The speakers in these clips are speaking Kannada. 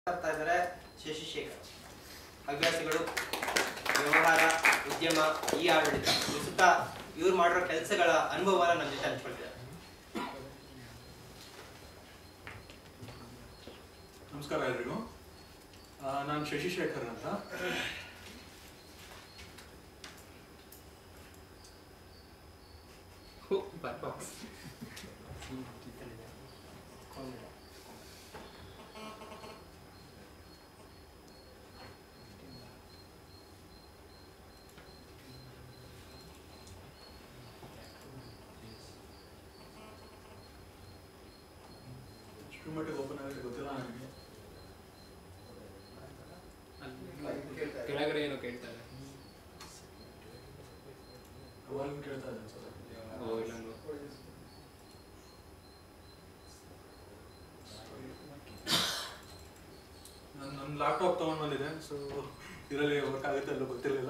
ಮಾಡ್ತಾ ಇದ್ದಾರೆ ಶಶಿಶೇಖರ್ ಹವ್ಯಾಸಗಳು ವ್ಯವಹಾರ ಉದ್ಯಮ ಈ ಆಡಳಿತ ಈ ಸುತ್ತ ಇವ್ರು ಮಾಡಿರೋ ಕೆಲಸಗಳ ಅನುಭವನ ನಮ್ಮ ಜೊತೆ ಹಂಚ್ಕೊಳ್ತಾರೆ ನಮಸ್ಕಾರ ಎಲ್ರಿಗೂ ನಾನು ಶಶಿಶೇಖರ್ ಅಂತ ಎಷ್ಟು ಮಟ್ಟಿಗೆ ಓಪನ್ ಆಗಿದೆ ಗೊತ್ತಿಲ್ಲ ನನಗೆ ಕೆಳಗಡೆ ಏನೋ ಕೇಳ್ತಾರೆ ಅವಾಗ ಕೇಳ್ತಾ ಇದೆ ಅನ್ಸುತ್ತೆ ಓ ಇಲ್ಲ ನೋಡು. ನಾನು ನನ್ನ ಲ್ಯಾಪ್ಟಾಪ್ ತೊಗೊಂಡು ಬಂದಿದೆ ಸೊ ಇದರಲ್ಲಿ ವರ್ಕ್ ಆಗುತ್ತೆ ಅಲ್ಲೋ ಗೊತ್ತಿರಲಿಲ್ಲ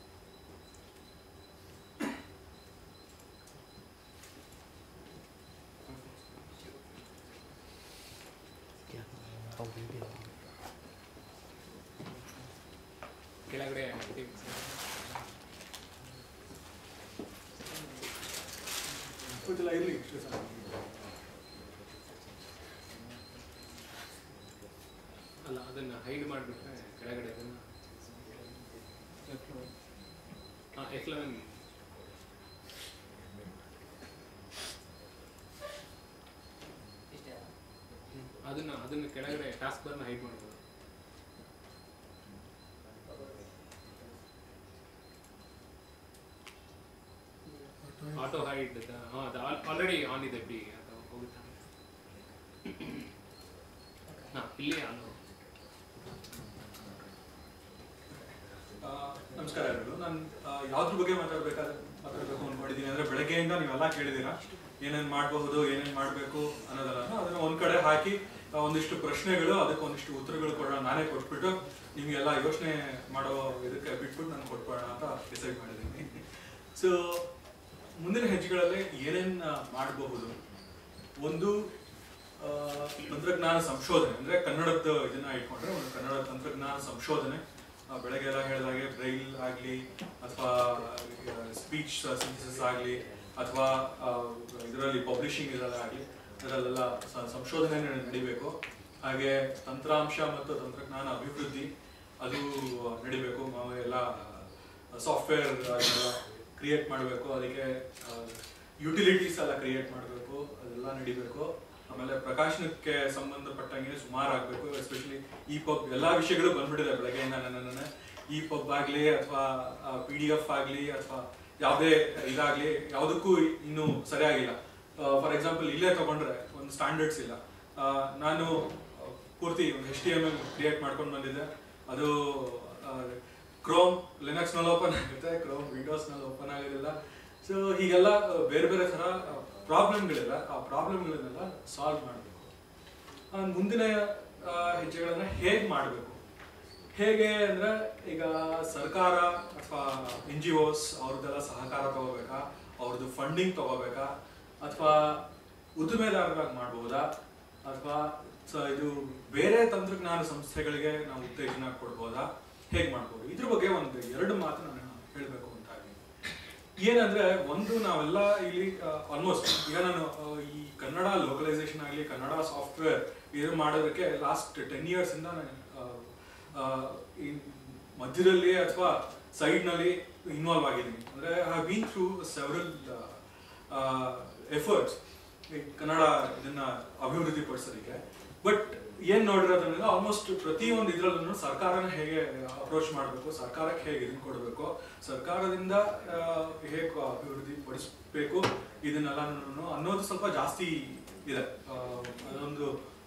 ಕೆಳಗಡೆ activities. ಗೊತ್ತಿಲ್ಲ ಇರಲಿ ಇಷ್ಟು ಸಾಕು ಅಲ್ಲ ಅದನ್ನ ಹೈಡ್ ಮಾಡಿಬಿಟ್ರೆ ಕೆಳಗಡೆ ಅದನ್ನ ಹಾಂ ಎಫ್ ಲೆವೆನ್ ಅದನ್ನ ಅದನ್ನ ಕೆಳಗಡೆ ಟಾಸ್ಕ್ ಬಾರ್ನ ಹೈಡ್ ಮಾಡ್ಬೋದು ಆಟೋ ಹೈಡ್ ಹಾಂ ಅದು ಆಲ್ರೆಡಿ ಆನ್ ಇದೆ ಬಿ ಅದು ಹೋಗುತ್ತಾ ಹಾಂ ಇಲ್ಲಿ ಆನ್ ಆ, ನಮಸ್ಕಾರ ಎಲ್ಲರಿಗೂ ನಾನು ಯಾವ್ದ್ರ ಬಗ್ಗೆ ಮಾತಾಡ್ಬೇಕಾದ್ರೆ ಮಾತಾಡಬೇಕು ಅನ್ಕೊಂಡಿದ್ದೀನಿ ಅಂದ್ರೆ ಬೆಳಗ್ಗೆಯಿಂದ ನೀವೆಲ್ಲ ಕೇಳಿದ್ದೀರಾ ಏನೇನ್ ಮಾಡಬಹುದು ಏನೇನ್ ಮಾಡಬೇಕು ಅನ್ನೋದಲ್ಲ ಅದನ್ನ ಒಂದ್ ಕಡೆ ಹಾಕಿ ಆ, ಒಂದಿಷ್ಟು ಪ್ರಶ್ನೆಗಳು ಅದಕ್ಕೆ ಒಂದಿಷ್ಟು ಉತ್ತರಗಳು ಕೊಡೋಣ ನಾನೇ ಕೊಟ್ಬಿಟ್ಟು ನಿಮ್ಗೆಲ್ಲ ಯೋಚನೆ ಮಾಡೋ ಇದಕ್ಕೆ ಬಿಟ್ಬಿಟ್ಟು ನಾನು ಕೊಟ್ಬಿಡೋಣ ಅಂತ ಡಿಸೈಡ್ ಮಾಡಿದ್ದೀನಿ ಸೊ ಮುಂದಿನ ಹೆಜ್ಜೆಗಳಲ್ಲಿ ಏನೇನ್ ಆ, ಮಾಡಬಹುದು ಒಂದು ಆ, ತಂತ್ರಜ್ಞಾನ ಸಂಶೋಧನೆ ಅಂದ್ರೆ ಕನ್ನಡದ ಇದನ್ನ ಇಟ್ಕೊಂಡ್ರೆ ಒಂದು ಕನ್ನಡ ತಂತ್ರಜ್ಞಾನ ಸಂಶೋಧನೆ ಆ, ಬೆಳಗ್ಗೆ ಎಲ್ಲ ಹೇಳಿದಾಗೆ ಬ್ರೈಲ್ ಆಗ್ಲಿ ಅಥವಾ ಸ್ಪೀಚ್ ಸಿಂಥಸಿಸ್ ಆಗ್ಲಿ ಅಥವಾ ಇದರಲ್ಲಿ ಪಬ್ಲಿಷಿಂಗ್ ಇದರಲ್ಲಾಗಲಿ ಇದರಲ್ಲೆಲ್ಲ ಸ- ಸಂಶೋಧನೆ ನಡಿಬೇಕು ಹಾಗೆ ತಂತ್ರಾಂಶ ಮತ್ತು ತಂತ್ರಜ್ಞಾನ ಅಭಿವೃದ್ಧಿ ಅದು ನಡಿಬೇಕು ನಾವು ಎಲ್ಲ ಸಾಫ್ಟ್ವೇರ್ ಕ್ರಿಯೇಟ್ ಮಾಡಬೇಕು ಅದಕ್ಕೆ ಯುಟಿಲಿಟೀಸ್ ಎಲ್ಲ ಕ್ರಿಯೇಟ್ ಮಾಡಬೇಕು ಅದೆಲ್ಲ ನಡಿಬೇಕು ಆಮೇಲೆ ಪ್ರಕಾಶನಕ್ಕೆ ಸಂಬಂಧಪಟ್ಟಂಗೆ ಸುಮಾರು ಆಗಬೇಕು ಎಸ್ಪೆಷಲಿ ಈ ಪಬ್ ಎಲ್ಲ ವಿಷಯಗಳು ಬಂದ್ಬಿಟ್ಟಿದೆ ಬೆಳಗ್ಗೆಯಿಂದ ನನ್ನ ಈ ಪಬ್ ಆಗಲಿ ಅಥವಾ ಪಿ ಡಿ ಎಫ್ ಆಗಲಿ ಅಥವಾ ಯಾವುದೇ ಇದಾಗಲಿ ಯಾವುದಕ್ಕೂ ಇನ್ನೂ ಸರಿಯಾಗಿಲ್ಲ ಫಾರ್ ಎಕ್ಸಾಂಪಲ್ ಇಲ್ಲೇ ತಗೊಂಡ್ರೆ ಒಂದು ಸ್ಟ್ಯಾಂಡರ್ಡ್ಸ್ ಇಲ್ಲ ಆ, ನಾನು ಆ, ಪೂರ್ತಿ ಒಂದು H T M L create ಮಾಡ್ಕೊಂಡು ಬಂದಿದ್ದೆ ಅದು ಕ್ರೋಮ್ ಲಿನಕ್ಸ್ ನಲ್ಲಿ ಓಪನ್ ಆಗುತ್ತೆ ಕ್ರೋಮ್ ವಿಂಡೋಸ್ ನಲ್ಲಿ ಓಪನ್ ಆಗೋದಿಲ್ಲ ಸೊ ಹೀಗೆಲ್ಲ ಆ, ಬೇರೆ ಬೇರೆ ತರ ಪ್ರಾಬ್ಲಮ್ಗಳಿಲ್ಲ ಆ ಪ್ರಾಬ್ಲಮ್ಗಳನ್ನೆಲ್ಲ ಸಾಲ್ವ್ ಮಾಡಬೇಕು ಮುಂದಿನ ಆ, ಹೆಜ್ಜೆಗಳನ್ನ ಹೇಗೆ ಮಾಡಬೇಕು ಹೇಗೆ ಅಂದ್ರೆ ಈಗ ಸರ್ಕಾರ ಅಥವಾ ಎನ್ ಜಿ ಒಸ್ ಅವ್ರದ್ದೆಲ್ಲ ಸಹಕಾರ ತಗೋಬೇಕಾ ಅವ್ರದ್ದು ಫಂಡಿಂಗ್ ತಗೋಬೇಕಾ ಅಥವಾ ಉದ್ದಿಮೆದಾರರಾಗಿ ಮಾಡಬಹುದಾ ಅಥವಾ ಸ- ಇದು ಬೇರೆ ತಂತ್ರಜ್ಞಾನ ಸಂಸ್ಥೆಗಳಿಗೆ ನಾವು ಉತ್ತೇಜನ ಕೊಡ್ಬೋದಾ ಹೇಗೆ ಮಾಡ್ಬೋದು ಇದ್ರ ಬಗ್ಗೆ ಒಂದು ಎರಡು ಮಾತು ನಾನು ಹೇಳಬೇಕು ಅಂತ ಇದ್ದೀನಿ. ಏನಂದ್ರೆ ಒಂದು ನಾವೆಲ್ಲ ಇಲ್ಲಿ ಆಲ್ಮೋಸ್ಟ್ ಈಗ ನಾನು ಆ, ಈ ಕನ್ನಡ ಲೋಕಲೈಸೇಷನ್ ಆಗಲಿ ಕನ್ನಡ ಸಾಫ್ಟ್ವೇರ್ ಇದು ಮಾಡೋದಕ್ಕೆ ಲಾಸ್ಟ್ ಟೆನ್ ಇಯರ್ಸ್ ಇಂದ ನಾನು ಆ, ಆ, ಈ ಮಧ್ಯದಲ್ಲಿ ಅಥವಾ ಸೈಡ್ ನಲ್ಲಿ ಇನ್ವಾಲ್ವ್ ಆಗಿದ್ದೀನಿ ಅಂದ್ರೆ I been through several efforts Kannada ಇದನ್ನ ಅಭಿವೃದ್ಧಿ ಪಡಿಸೋದಕ್ಕೆ ಬಟ್ ಏನ್ ನೋಡಿರೋದ್ರಿಂದ ಆಲ್ಮೋಸ್ಟ್ ಪ್ರತಿಯೊಂದು ಇದ್ರಲ್ಲೂ ಸರ್ಕಾರನ ಹೇಗೆ ಅಪ್ರೋಚ್ ಮಾಡಬೇಕು ಸರ್ಕಾರಕ್ಕೆ ಹೇಗೆ ಇದನ್ನ ಕೊಡಬೇಕು ಸರ್ಕಾರದಿಂದ ಆ, ಹೇಗೆ ಅಭಿವೃದ್ಧಿ ಪಡಿಸಬೇಕು ಇದನ್ನೆಲ್ಲ ಅನ್ನೋದು ಸ್ವಲ್ಪ ಜಾಸ್ತಿ ಇದೆ ಆ, ಅದೊಂದು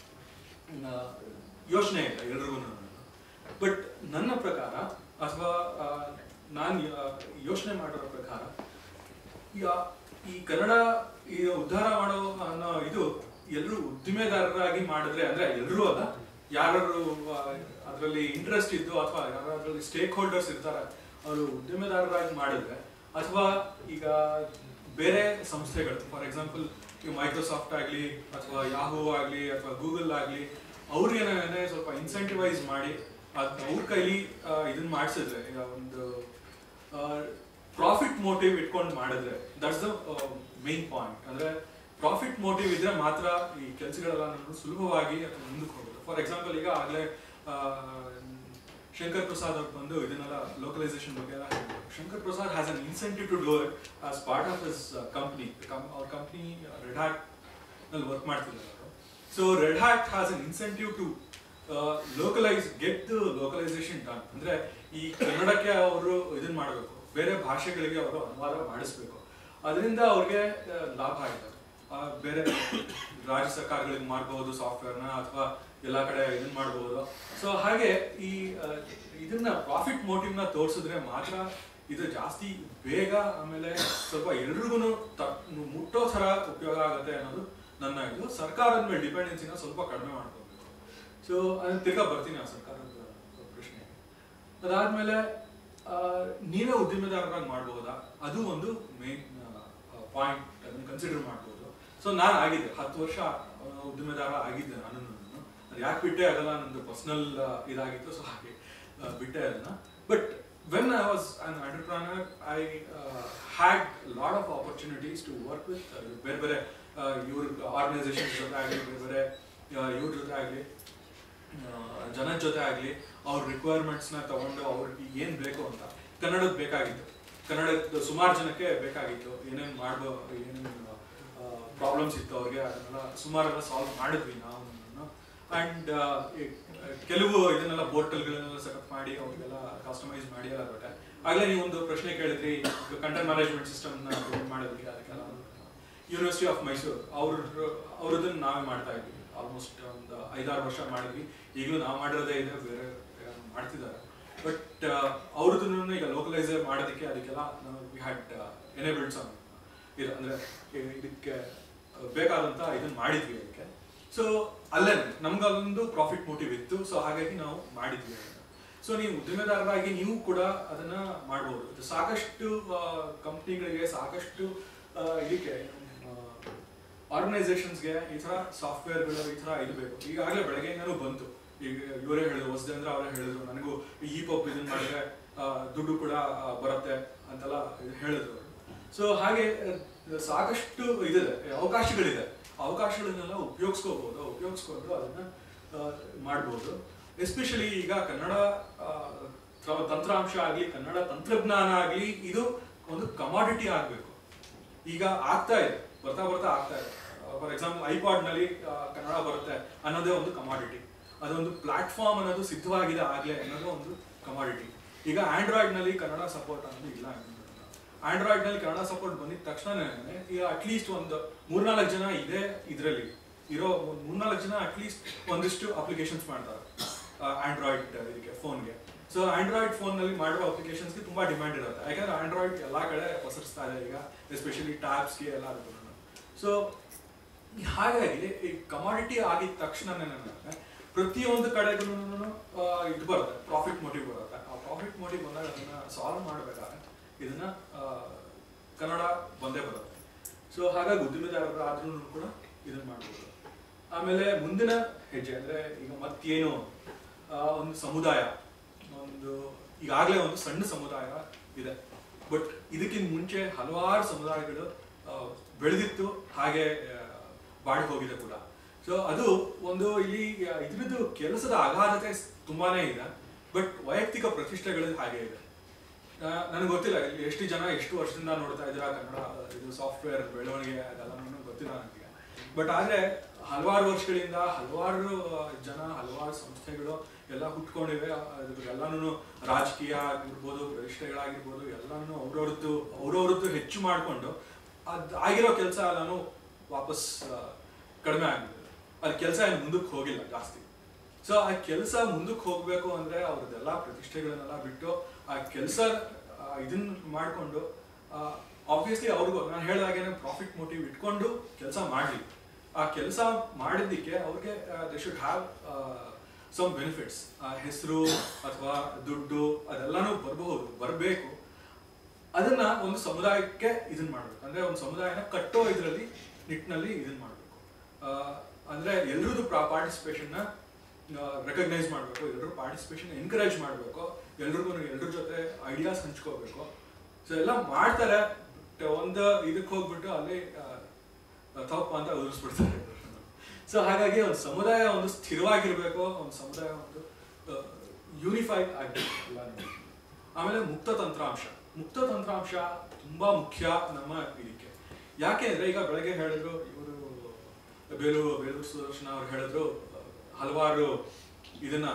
ಯೋಚನೆ ಇಲ್ಲ ಎಲ್ರಿಗೂ ಬಟ್ ನನ್ನ ಪ್ರಕಾರ ಅಥವಾ ನಾನು ಯೋಚನೆ ಮಾಡಿರೋ ಪ್ರಕಾರ ಯಾ- ಈ ಕನ್ನಡ ಈ ಉದ್ಧಾರ ಮಾಡೋ ಅನ್ನೋ ಇದು ಎಲ್ಲರೂ ಉದ್ದಿಮೆದಾರರಾಗಿ ಮಾಡಿದ್ರೆ ಅಂದ್ರೆ ಎಲ್ಲರೂ ಅಲ್ಲ ಯಾರು ಅದರಲ್ಲಿ ಇಂಟ್ರೆಸ್ಟ್ ಇದ್ದು ಅಥವಾ ಯಾರು ಅದರಲ್ಲಿ ಸ್ಟೇಕ್ ಹೋಲ್ಡರ್ಸ್ ಇರ್ತಾರೆ ಅವರು ಉದ್ದಿಮೆದಾರರಾಗಿ ಮಾಡಿದ್ರೆ ಅಥವಾ ಈಗ ಬೇರೆ ಸಂಸ್ಥೆಗಳು ಫಾರ್ ಎಕ್ಸಾಂಪಲ್ ಈಗ ಮೈಕ್ರೋಸಾಫ್ಟ್ ಆಗಲಿ ಅಥವಾ ಯಾಹೂ ಆಗಲಿ ಅಥವಾ ಗೂಗಲ್ ಆಗಲಿ ಅವ್ರಿಗೆ ಏನೇ ಸ್ವಲ್ಪ ಇನ್ಸೆಂಟಿವೈಸ್ ಮಾಡಿ ಅದ್ ಅವ್ರ ಕೈಲಿ ಆ, ಇದನ್ನ ಮಾಡಿಸಿದ್ರೆ ಈಗ ಒಂದು ಪ್ರಾಫಿಟ್ ಮೋಟಿವ್ ಇಟ್ಕೊಂಡು ಮಾಡಿದ್ರೆ ದಟ್ಸ್ ದ ಮೇನ್ ಪಾಯಿಂಟ್ ಅಂದ್ರೆ ಪ್ರಾಫಿಟ್ ಮೋಟಿವ್ ಇದ್ರೆ ಮಾತ್ರ ಈ ಕೆಲಸಗಳೆಲ್ಲ ನಮ್ಗೆ ಸುಲಭವಾಗಿ ಮುಂದಕ್ಕೆ ಹೋಗೋದು ಫಾರ್ ಎಕ್ಸಾಂಪಲ್ ಈಗ ಆಗ್ಲೇ ಆ, ಶಂಕರ್ ಪ್ರಸಾದ್ ಅವ್ರು ಬಂದು ಇದನ್ನೆಲ್ಲ ಲೋಕಲೈಸೇಷನ್ ಬಗ್ಗೆ ಎಲ್ಲ ಹೇಳಿದ್ರು Shankar Prasad has an incentive to do it as part of his company ಅವ್ರ ಕಂಪ್ನಿ ರೆಡ್ ಹ್ಯಾಟ್ ನಲ್ಲಿ ವರ್ಕ್ ಮಾಡ್ತಿದ್ದಾರೆ ಅವರು so Red Hat has an incentive to localise get the localisation done ಅಂದ್ರೆ ಈ ಕನ್ನಡಕ್ಕೆ ಅವರು ಇದನ್ನ ಮಾಡಬೇಕು ಬೇರೆ ಭಾಷೆಗಳಿಗೆ ಅವರು ಅನುವಾದ ಮಾಡಿಸ್ಬೇಕು ಅದರಿಂದ ಅವ್ರಿಗೆ ಆ, ಲಾಭ ಆಗಿದೆ ಆ, ಬೇರೆ ರಾಜ್ಯ ಸರ್ಕಾರಗಳಿಗೆ ಮಾಡಬಹುದು ಸಾಫ್ಟ್ವೇರ್ನ ಅಥವಾ ಎಲ್ಲ ಕಡೆ ಇದನ್ನ ಮಾಡಬಹುದು ಸೊ ಹಾಗೆ ಈ ಆ, ಇದನ್ನ ಪ್ರಾಫಿಟ್ ಮೋಟಿವ್ ನ ತೋರಿಸಿದ್ರೆ ಮಾತ್ರ ಇದು ಜಾಸ್ತಿ ಬೇಗ ಆಮೇಲೆ ಸ್ವಲ್ಪ ಎಲ್ರಿಗೂ ಮುಟ್ಟೋ ತರ ಉಪಯೋಗ ಆಗುತ್ತೆ ಅನ್ನೋದು ನನ್ನ ಇದು ಸರ್ಕಾರದ ಮೇಲೆ ಡಿಪೆಂಡೆನ್ಸಿನ ಸ್ವಲ್ಪ ಕಡಿಮೆ ಮಾಡ್ಕೋಬೇಕು ಸೊ ಅದನ್ನ ತಿರ್ಗಾ ಬರ್ತೀನಿ ಆ ಸರ್ಕಾರದ ಪ್ರಶ್ನೆ ಅದಾದ್ಮೇಲೆ ಆ, ನೀವೇ ಉದ್ಯಮಿದಾರರಾಗಿ ಮಾಡಬಹುದಾ ಅದು ಒಂದು ಮೇನ್ ಪಾಯಿಂಟ್ ಅದನ್ನ ಕನ್ಸಿಡರ್ ಮಾಡ್ಬೋದು ಸೊ ನಾನು ಆಗಿದ್ದೆ ಹತ್ತು ವರ್ಷ ಆ, ಉದ್ಯಮಿದಾರ ಆಗಿದ್ದೆ ನಾನು ಅದು ಯಾಕೆ ಬಿಟ್ಟೆ ಅದೆಲ್ಲ ನಂದು ಪರ್ಸನಲ್ ಇದಾಗಿತ್ತು ಸೊ ಹಾಗೆ ಆ, ಬಿಟ್ಟೆ ಅದನ್ನ but when I was an entrepreneur I had lot of opportunities to work with ಬೇರೆ ಬೇರೆ ಇವ್ರ ಆರ್ಗನೈಸೇಷನ್ಸ್ ಜೊತೆ ಆಗಲಿ ಬೇರೆ ಬೇರೆ ಇವ್ರ ಜೊತೆ ಆಗಲಿ ಜನದ ಜೊತೆ ಆಗಲಿ ಅವ್ರ ರಿಕ್ವೈರ್ಮೆಂಟ್ಸ್ ನ ತಗೊಂಡು ಅವ್ರಿಗೆ ಏನ್ ಬೇಕು ಅಂತ ಕನ್ನಡದ ಬೇಕಾಗಿತ್ತು ಕನ್ನಡದ ಸುಮಾರು ಜನಕ್ಕೆ ಬೇಕಾಗಿತ್ತು ಏನೇನ್ ಮಾಡ್ಬೋ ಏನೇನು ಪ್ರಾಬ್ಲಮ್ಸ್ ಇತ್ತು ಅವ್ರಿಗೆ ಅದನ್ನೆಲ್ಲ ಸುಮಾರೆಲ್ಲ ಸಾಲ್ವ್ ಮಾಡಿದ್ವಿ ನಾವು ಅಂಡ್ ಕೆಲವು ಇದನ್ನೆಲ್ಲ ಪೋರ್ಟಲ್ಗಳನ್ನೆಲ್ಲ ಸೆಟಪ್ ಮಾಡಿ ಅವ್ರಿಗೆಲ್ಲ ಕಸ್ಟಮೈಸ್ ಮಾಡಿ ಎಲ್ಲ ಕೊಟ್ಟೆ ಆಗ್ಲೇ ನೀವು ಒಂದು ಪ್ರಶ್ನೆ ಕೇಳಿದ್ರಿ ಕಂಟೆಂಟ್ ಮ್ಯಾನೇಜ್ಮೆಂಟ್ ಸಿಸ್ಟಮ್ ಮಾಡೋದಕ್ಕೆ ಅದಕ್ಕೆಲ್ಲ ಯೂನಿವರ್ಸಿಟಿ ಆಫ್ ಮೈಸೂರು ಅವ್ರ ಅವ್ರದನ್ನ ನಾವೇ ಮಾಡ್ತಾ ಇದ್ವಿ ಆಲ್ಮೋಸ್ಟ್ ಒಂದು ಐದಾರು ವರ್ಷ ಮಾಡಿದ್ವಿ ಈಗಲೂ ನಾವು ಮಾಡಿರೋದೇ ಇದೆ ಬೇರೆ ಯಾರು ಮಾಡ್ತಿದ್ದಾರೆ ಬಟ್ ಅವ್ರದನ್ನು ಈಗ ಲೋಕಲೈಸ್ ಮಾಡೋದಕ್ಕೆ ಅದಕ್ಕೆಲ್ಲ ನಾವು ವಿ ಹ್ಯಾಡ್ ಎನೇಬಲ್ಡ್ ಸಮ್ ಇದು ಅಂದ್ರೆ ಇ- ಇದಕ್ಕೆ ಬೇಕಾದಂತ ಇದನ್ನ ಮಾಡಿದ್ವಿ ಅದಕ್ಕೆ ಸೊ ಅಲ್ಲೇ ನಮ್ಗೆ ಅಲ್ಲೊಂದು ಪ್ರಾಫಿಟ್ ಮೋಟಿವ್ ಇತ್ತು ಸೊ ಹಾಗಾಗಿ ನಾವು ಮಾಡಿದ್ವಿ ಸೊ ನೀವು ಉದ್ಯಮೆದಾರರಾಗಿ ನೀವು ಕೂಡ ಅದನ್ನ ಮಾಡ್ಬೋದು ಇದು ಸಾಕಷ್ಟು ಕಂಪ್ನಿಗಳಿಗೆ ಸಾಕಷ್ಟು ಆ, ಇದಕ್ಕೆ ಆರ್ಗನೈಸೇಷನ್ಸ್ಗೆ ಈ ತರ ಸಾಫ್ಟ್ವೇರ್ಗಳು ಈ ತರ ಇದು ಬೇಕು ಈಗಾಗಲೇ ಬೆಳಗ್ಗೆಯಿಂದನೂ ಬಂತು ಈಗ ಇವರೇ ಹೇಳಿದ್ರು ಹೊಸದಂದ್ರೆ ಅವರೇ ಹೇಳಿದ್ರು ನನಗೂ ಈ ಪಪ್ ಇದನ್ನ ಮಾಡಿದ್ರೆ ಆ, ದುಡ್ಡು ಕೂಡ ಆ, ಬರುತ್ತೆ ಅಂತೆಲ್ಲ ಇದು ಹೇಳಿದ್ರು ಸೊ ಹಾಗೆ ಆ, ಸಾಕಷ್ಟು ಇದಿದೆ ಅವಕಾಶಗಳಿದೆ ಅವಕಾಶಗಳನ್ನೆಲ್ಲ ಉಪಯೋಗಿಸ್ಕೋಬಹುದು ಉಪಯೋಗಿಸ್ಕೊಂಡು ಅದನ್ನ ಆ, ಮಾಡ್ಬೋದು ಎಸ್ಪೆಷಲಿ ಈಗ ಕನ್ನಡ ಆ, ತ್ರ- ತಂತ್ರಾಂಶ ಆಗ್ಲಿ ಕನ್ನಡ ತಂತ್ರಜ್ಞಾನ ಆಗ್ಲಿ ಇದು ಒಂದು ಕಮಾಡಿಟಿ ಆಗ್ಬೇಕು ಈಗ ಆಗ್ತಾ ಇದೆ ಬರ್ತಾ ಬರ್ತಾ ಆಗ್ತಾ ಇದೆ ಫಾರ್ ಎಕ್ಸಾಂಪಲ್ ಐಪಾಡ್ ನಲ್ಲಿ ಆ, ಕನ್ನಡ ಬರುತ್ತೆ ಅನ್ನೋದೇ ಒಂದು ಕಮಾಡಿಟಿ ಅದೊಂದು ಪ್ಲಾಟ್ಫಾರ್ಮ್ ಅನ್ನೋದು ಸಿದ್ಧವಾಗಿದೆ ಆಗ್ಲೇ ಅನ್ನೋದು ಒಂದು ಕಮಾಡಿಟಿ ಈಗ ಆಂಡ್ರಾಯ್ಡ್ ನಲ್ಲಿ ಕನ್ನಡ ಸಪೋರ್ಟ್ ಅನ್ನೋದು ಇಲ್ಲ ಆಂಡ್ರಾಯ್ಡ್ ನಲ್ಲಿ ಕನ್ನಡ ಸಪೋರ್ಟ್ ಬಂದಿದ ತಕ್ಷಣನೇ ಈಗ ಅಟ್ಲೀಸ್ಟ್ ಒಂದು ಮೂರ್ನಾಲ್ಕು ಜನ ಇದೆ ಇದರಲ್ಲಿ ಇರೋ ಒಂದ್ ಮೂರ್ನಾಲ್ಕು ಜನ ಅಟ್ಲೀಸ್ಟ್ ಒಂದಿಷ್ಟು ಅಪ್ಲಿಕೇಶನ್ಸ್ ಮಾಡ್ತಾರೆ ಆಂಡ್ರಾಯ್ಡ್ ಇದಕ್ಕೆ ಫೋನ್ಗೆ ಸೊ ಆಂಡ್ರಾಯ್ಡ್ ಫೋನ್ ನಲ್ಲಿ ಮಾಡಿರೋ ಅಪ್ಲಿಕೇಶನ್ಸ್ಗೆ ತುಂಬಾ ಡಿಮ್ಯಾಂಡ್ ಇರುತ್ತೆ ಯಾಕಂದ್ರೆ ಆಂಡ್ರಾಯ್ಡ್ ಎಲ್ಲಾ ಕಡೆ ಪಸರಿಸ್ತಾ ಇದೆ ಈಗ ಎಸ್ಪೆಷಲಿ ಟ್ಯಾಬ್ಸ್ಗೆ ಎಲ್ಲ ಸೊ ಹಾಗಾಗಿ ಈ ಕಮಾಡಿಟಿ ಆಗಿದ ತಕ್ಷಣ ಪ್ರತಿಯೊಂದು ಕಡೆಗೂ ಇದು ಬರುತ್ತೆ ಪ್ರಾಫಿಟ್ ಮೋಟಿವ್ ಬರುತ್ತೆ ಆ ಪ್ರಾಫಿಟ್ ಮೋಟಿವ್ ಬಂದಾಗ ಅದನ್ನ ಸಾಲ್ವ್ ಮಾಡಬೇಕಾದ್ರೆ ಇದನ್ನ ಆ, ಕನ್ನಡ ಬಂದೇ ಬರುತ್ತೆ ಸೊ ಹಾಗಾಗಿ ಉದ್ಯಮಿದಾರರು ಆದ್ರೂ ಕೂಡ ಇದನ್ನ ಮಾಡ್ಬೋದು ಆಮೇಲೆ ಮುಂದಿನ ಹೆಜ್ಜೆ ಅಂದ್ರೆ ಈಗ ಮತ್ತೇನು ಆ, ಒಂದು ಸಮುದಾಯ ಒಂದು ಈಗಾಗಲೇ ಒಂದು ಸಣ್ಣ ಸಮುದಾಯ ಇದೆ ಬಟ್ ಇದಕ್ಕಿಂತ ಮುಂಚೆ ಹಲವಾರು ಸಮುದಾಯಗಳು ಆ, ಬೆಳೆದಿತ್ತು ಹಾಗೆ ಆ, ಬಾಡಿ ಹೋಗಿದೆ ಕೂಡ ಸೊ ಅದು ಒಂದು ಇಲ್ಲಿ ಆ, ಇದ್ರದ್ದು ಕೆಲಸದ ಅಗಾಧತೆ ತುಂಬಾನೇ ಇದೆ ಬಟ್ ವೈಯಕ್ತಿಕ ಪ್ರತಿಷ್ಠೆಗಳು ಹಾಗೆ ಇದೆ ನನಗೆ ಗೊತ್ತಿಲ್ಲ ಇಲ್ಲಿ ಎಷ್ಟು ಜನ ಎಷ್ಟು ವರ್ಷದಿಂದ ನೋಡ್ತಾ ಇದ್ದೀರಾ ಕನ್ನಡ ಇದು ಸಾಫ್ಟ್ವೇರ್ ಬೆಳವಣಿಗೆ ಅದೆಲ್ಲ ಗೊತ್ತಿಲ್ಲ ನನಗೆ ಬಟ್ ಆದ್ರೆ ಹಲವಾರು ವರ್ಷಗಳಿಂದ ಹಲವಾರು ಜನ ಹಲವಾರು ಸಂಸ್ಥೆಗಳು ಎಲ್ಲ ಹುಟ್ಕೊಂಡಿವೆ ಎಲ್ಲಾನು ರಾಜಕೀಯ ಆಗಿರ್ಬೋದು ಪ್ರತಿಷ್ಠೆಗಳಾಗಿರ್ಬೋದು ಎಲ್ಲಾನು ಅವ್ರವ್ರದ್ದು ಅವ್ರವ್ರದ್ದು ಹೆಚ್ಚು ಮಾಡಿಕೊಂಡು ಅದ್ ಆಗಿರೋ ಕೆಲಸ ಎಲ್ಲಾನು ವಾಪಸ್ ಆ, ಕಡಿಮೆ ಆಗಿದೆ ಅಲ್ಲಿ ಕೆಲಸ ಏನು ಮುಂದಕ್ಕೆ ಹೋಗಿಲ್ಲ ಜಾಸ್ತಿ ಸೊ ಆ ಕೆಲಸ ಮುಂದಕ್ಕೆ ಹೋಗ್ಬೇಕು ಅಂದ್ರೆ ಅವ್ರದ್ದೆಲ್ಲ ಪ್ರತಿಷ್ಠೆಗಳನ್ನೆಲ್ಲ ಬಿಟ್ಟು ಆ ಕೆಲಸ ಇದನ್ನ ಮಾಡ್ಕೊಂಡು ಆಬ್ವಿಯಸ್ಲಿ ಅವ್ರಿಗೂ ನಾನು ಹೇಳಿದಾಗೇನೆ ಪ್ರಾಫಿಟ್ ಮೋಟಿವ್ ಇಟ್ಕೊಂಡು ಕೆಲಸ ಮಾಡಲಿ ಆ ಕೆಲಸ ಮಾಡಿದ್ದಕ್ಕೆ ಅವ್ರಿಗೆ they should have some benefits ಹೆಸರು ಅಥವಾ ದುಡ್ಡು ಅದೆಲ್ಲಾನು ಬರಬಹುದು ಬರಬೇಕು ಅದನ್ನ ಒಂದು ಸಮುದಾಯಕ್ಕೆ ಇದನ್ನ ಮಾಡ್ಬೇಕು ಅಂದ್ರೆ ಒಂದು ಸಮುದಾಯನ ಕಟ್ಟೋ ಇದರಲ್ಲಿ ನಿಟ್ಟಿನಲ್ಲಿ ಇದನ್ನ ಮಾಡ್ಬೇಕು ಆ, ಅಂದ್ರೆ ಎಲ್ರದ್ದು ಪಾರ್ಟಿಸಿಪೇಷನ್ ನ ರೆಕಗ್ನೈಸ್ ಮಾಡಬೇಕು ಎಲ್ಲರೂ ಪಾರ್ಟಿಸಿಪೇಷನ್ ಎನ್ಕರೇಜ್ ಮಾಡಬೇಕು ಎಲ್ರಿಗೂ ಎಲ್ರ ಜೊತೆ ಐಡಿಯಾಸ್ ಹಂಚ್ಕೋಬೇಕು ಸೊ ಎಲ್ಲ ಮಾಡ್ತಾರೆ but ಒಂದು ಇದಕ್ಕೆ ಹೋಗ್ಬಿಟ್ಟು ಅಲ್ಲಿ ತಪ್ಪು ಅಂತ ಉದುರಿಸ್ಬಿಡ್ತಾರೆ ಸೊ ಹಾಗಾಗಿ ಒಂದು ಸಮುದಾಯ ಒಂದು ಸ್ಥಿರವಾಗಿರ್ಬೇಕು ಒಂದು ಸಮುದಾಯ ಒಂದು ಯೂನಿಫೈಡ್ ಆಗಿರ್ಬೇಕು ಎಲ್ಲಾನು. ಆಮೇಲೆ ಮುಕ್ತ ತಂತ್ರಾಂಶ ಮುಕ್ತ ತಂತ್ರಾಂಶ ತುಂಬಾ ಮುಖ್ಯ ನಮ್ಮ ಇದಕ್ಕೆ ಯಾಕೆ ಅಂದ್ರೆ ಈಗ ಬೆಳಗ್ಗೆ ಹೇಳಿದ್ರು ಇವರು ಬೇಲೂರು ಬೇಲೂರು ಸುದರ್ಶನ ಅವ್ರು ಹೇಳಿದ್ರು ಆ, ಹಲವಾರು ಇದನ್ನ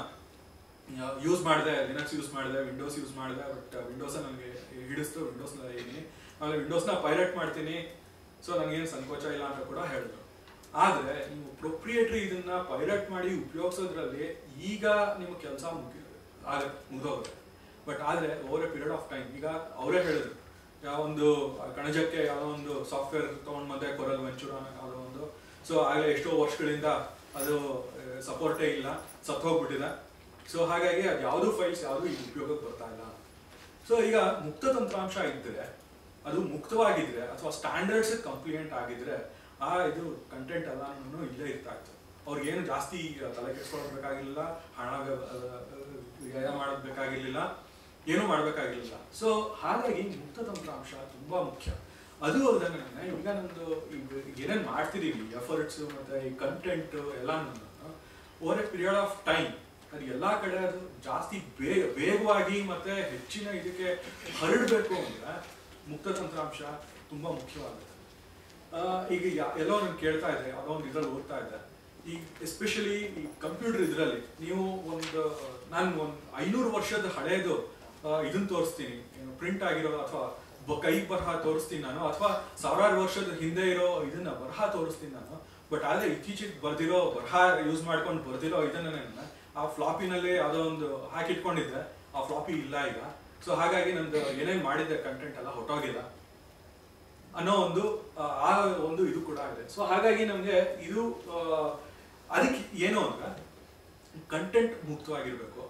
ಯೂಸ್ ಮಾಡಿದೆ ಲಿನಕ್ಸ್ ಯೂಸ್ ಮಾಡಿದೆ ವಿಂಡೋಸ್ ಯೂಸ್ ಮಾಡಿದೆ ಬಟ್ ವಿಂಡೋಸ್ ನನಗೆ ಹಿಡಿಸ್ತು ವಿಂಡೋಸ್ ಇದ್ದೀನಿ ಆಮೇಲೆ ವಿಂಡೋಸ್ನ ಪೈರೇಟ್ ಮಾಡ್ತೀನಿ ಸೊ ನನಗೇನು ಸಂಕೋಚ ಇಲ್ಲ ಅಂತ ಕೂಡ ಹೇಳಿದ್ರು ಆದ್ರೆ ನೀವು ಪ್ರೊಪ್ರಿಯೇಟ್ರಿ ಇದನ್ನ ಪೈರೇಟ್ ಮಾಡಿ ಉಪಯೋಗಿಸೋದ್ರಲ್ಲಿ ಈಗ ನಿಮ್ಮ ಕೆಲಸ ಮುಗಿ ಆಗತ್ತೆ ಮುಗಿದೋಗುತ್ತೆ ಬಟ್ ಆದ್ರೆ over a period of time ಈಗ ಅವರೇ ಹೇಳಿದ್ರು ಯಾವ ಒಂದು ಕಣಜಕ್ಕೆ ಯಾವುದೋ ಒಂದು ಸಾಫ್ಟ್ವೇರ್ ತಗೊಂಡ್ ಬಂದೆ ಕೊರಲ್ ವೆಂಚೂರ್ ಅನ್ನೋ ಯಾವುದೋ ಒಂದು ಸೊ ಆಗಲೇ ಎಷ್ಟೋ ವರ್ಷಗಳಿಂದ ಅದು ಸಪೋರ್ಟೇ ಇಲ್ಲ ಸತ್ತು ಹೋಗ್ಬಿಟ್ಟಿದೆ ಸೊ ಹಾಗಾಗಿ ಅದು ಯಾವುದು ಫೈಲ್ಸ್ ಯಾವುದು ಈಗ ಉಪಯೋಗಕ್ಕೆ ಬರ್ತಾ ಇಲ್ಲ ಸೊ ಈಗ ಮುಕ್ತ ತಂತ್ರಾಂಶ ಇದ್ದರೆ ಅದು ಮುಕ್ತವಾಗಿದ್ರೆ ಅಥವಾ ಸ್ಟ್ಯಾಂಡರ್ಡ್ಸ್ ಕಂಪ್ಲಿಮೆಂಟ್ ಆಗಿದ್ರೆ ಆ ಇದು ಕಂಟೆಂಟ್ ಎಲ್ಲಾನು ಇಲ್ಲೇ ಇರ್ತಾ ಇತ್ತು ಅವ್ರಿಗೇನು ಜಾಸ್ತಿ ತಲೆ ಕೆಡ್ಸ್ಕೊಳ್ಬೇಕಾಗಿರ್ಲಿಲ್ಲ ಹಣ ವ್ಯ- ಅಹ್, ವ್ಯಯ ಮಾಡಬೇಕಾಗಿರ್ಲಿಲ್ಲ ಏನು ಮಾಡಬೇಕಾಗಿರ್ಲಿಲ್ಲ ಸೊ ಹಾಗಾಗಿ ಮುಕ್ತ ತಂತ್ರಾಂಶ ತುಂಬಾ ಮುಖ್ಯ ಅದು ಅಲ್ಲದೆ ಈಗ ನಮ್ದು ಈಗ ಏನೇನು ಮಾಡ್ತಿದೀವಿ ಎಫರ್ಟ್ಸ್ ಮತ್ತೆ ಈ ಕಂಟೆಂಟ್ ಎಲ್ಲಾನು over a period of time ಅದು ಎಲ್ಲಾ ಕಡೆ ಅದು ಜಾಸ್ತಿ ಬೇಗ ವೇಗವಾಗಿ ಮತ್ತೆ ಹೆಚ್ಚಿನ ಇದಕ್ಕೆ ಹರಡಬೇಕು ಅಂದ್ರೆ ಮುಕ್ತ ತಂತ್ರಾಂಶ ತುಂಬಾ ಮುಖ್ಯವಾಗುತ್ತೆ ಆ, ಈಗ ಯಾ- ಎಲ್ಲೋ ನಾನು ಕೇಳ್ತಾ ಇದ್ದೆ ಯಾವುದೋ ಒಂದು ಇದ್ರಲ್ಲಿ ಓದ್ತಾ ಇದ್ದೆ ಈಗ ಎಸ್ಪೆಷಲಿ ಈ ಕಂಪ್ಯೂಟರ್ ಇದರಲ್ಲಿ ನೀವು ಒಂದು ನಾನು ಒಂದು ಐನೂರು ವರ್ಷದ ಹಳೇದು ಆ, ಇದನ್ನ ತೋರಿಸ್ತೀನಿ ಪ್ರಿಂಟ್ ಆಗಿರೋ ಅಥವಾ ಕೈ ಬರಹ ತೋರಿಸ್ತೀನಿ ನಾನು ಅಥವಾ ಸಾವಿರಾರು ವರ್ಷದ ಹಿಂದೆ ಇರೋ ಇದನ್ನ ಬರಹ ತೋರಿಸ್ತೀನಿ ನಾನು ಬಟ್ ಆದ್ರೆ ಇತ್ತೀಚೆಗೆ ಬರ್ದಿರೋ ಬರಹ ಯೂಸ್ ಮಾಡ್ಕೊಂಡು ಬರ್ದಿರೋ ಇದನ್ನ ನಾನು ಆ ಫ್ಲಾಪಿನಲ್ಲಿ ಯಾವುದೋ ಒಂದು ಹಾಕಿಟ್ಕೊಂಡಿದ್ದೆ ಆ ಫ್ಲಾಪಿ ಇಲ್ಲ ಈಗ ಸೊ ಹಾಗಾಗಿ ನಂದು ಏನೇನ್ ಮಾಡಿದ್ದೆ ಕಂಟೆಂಟ್ ಎಲ್ಲ ಹೊಟ್ಟೋಗಿಲ್ಲ ಅನ್ನೋ ಒಂದು ಆ, ಆ ಒಂದು ಇದು ಕೂಡ ಇದೆ ಸೊ ಹಾಗಾಗಿ ನಮ್ಗೆ ಇದು ಆ, ಅದಕ್ಕೆ ಏನು ಅಂದ್ರೆ ಕಂಟೆಂಟ್ ಮುಕ್ತವಾಗಿರ್ಬೇಕು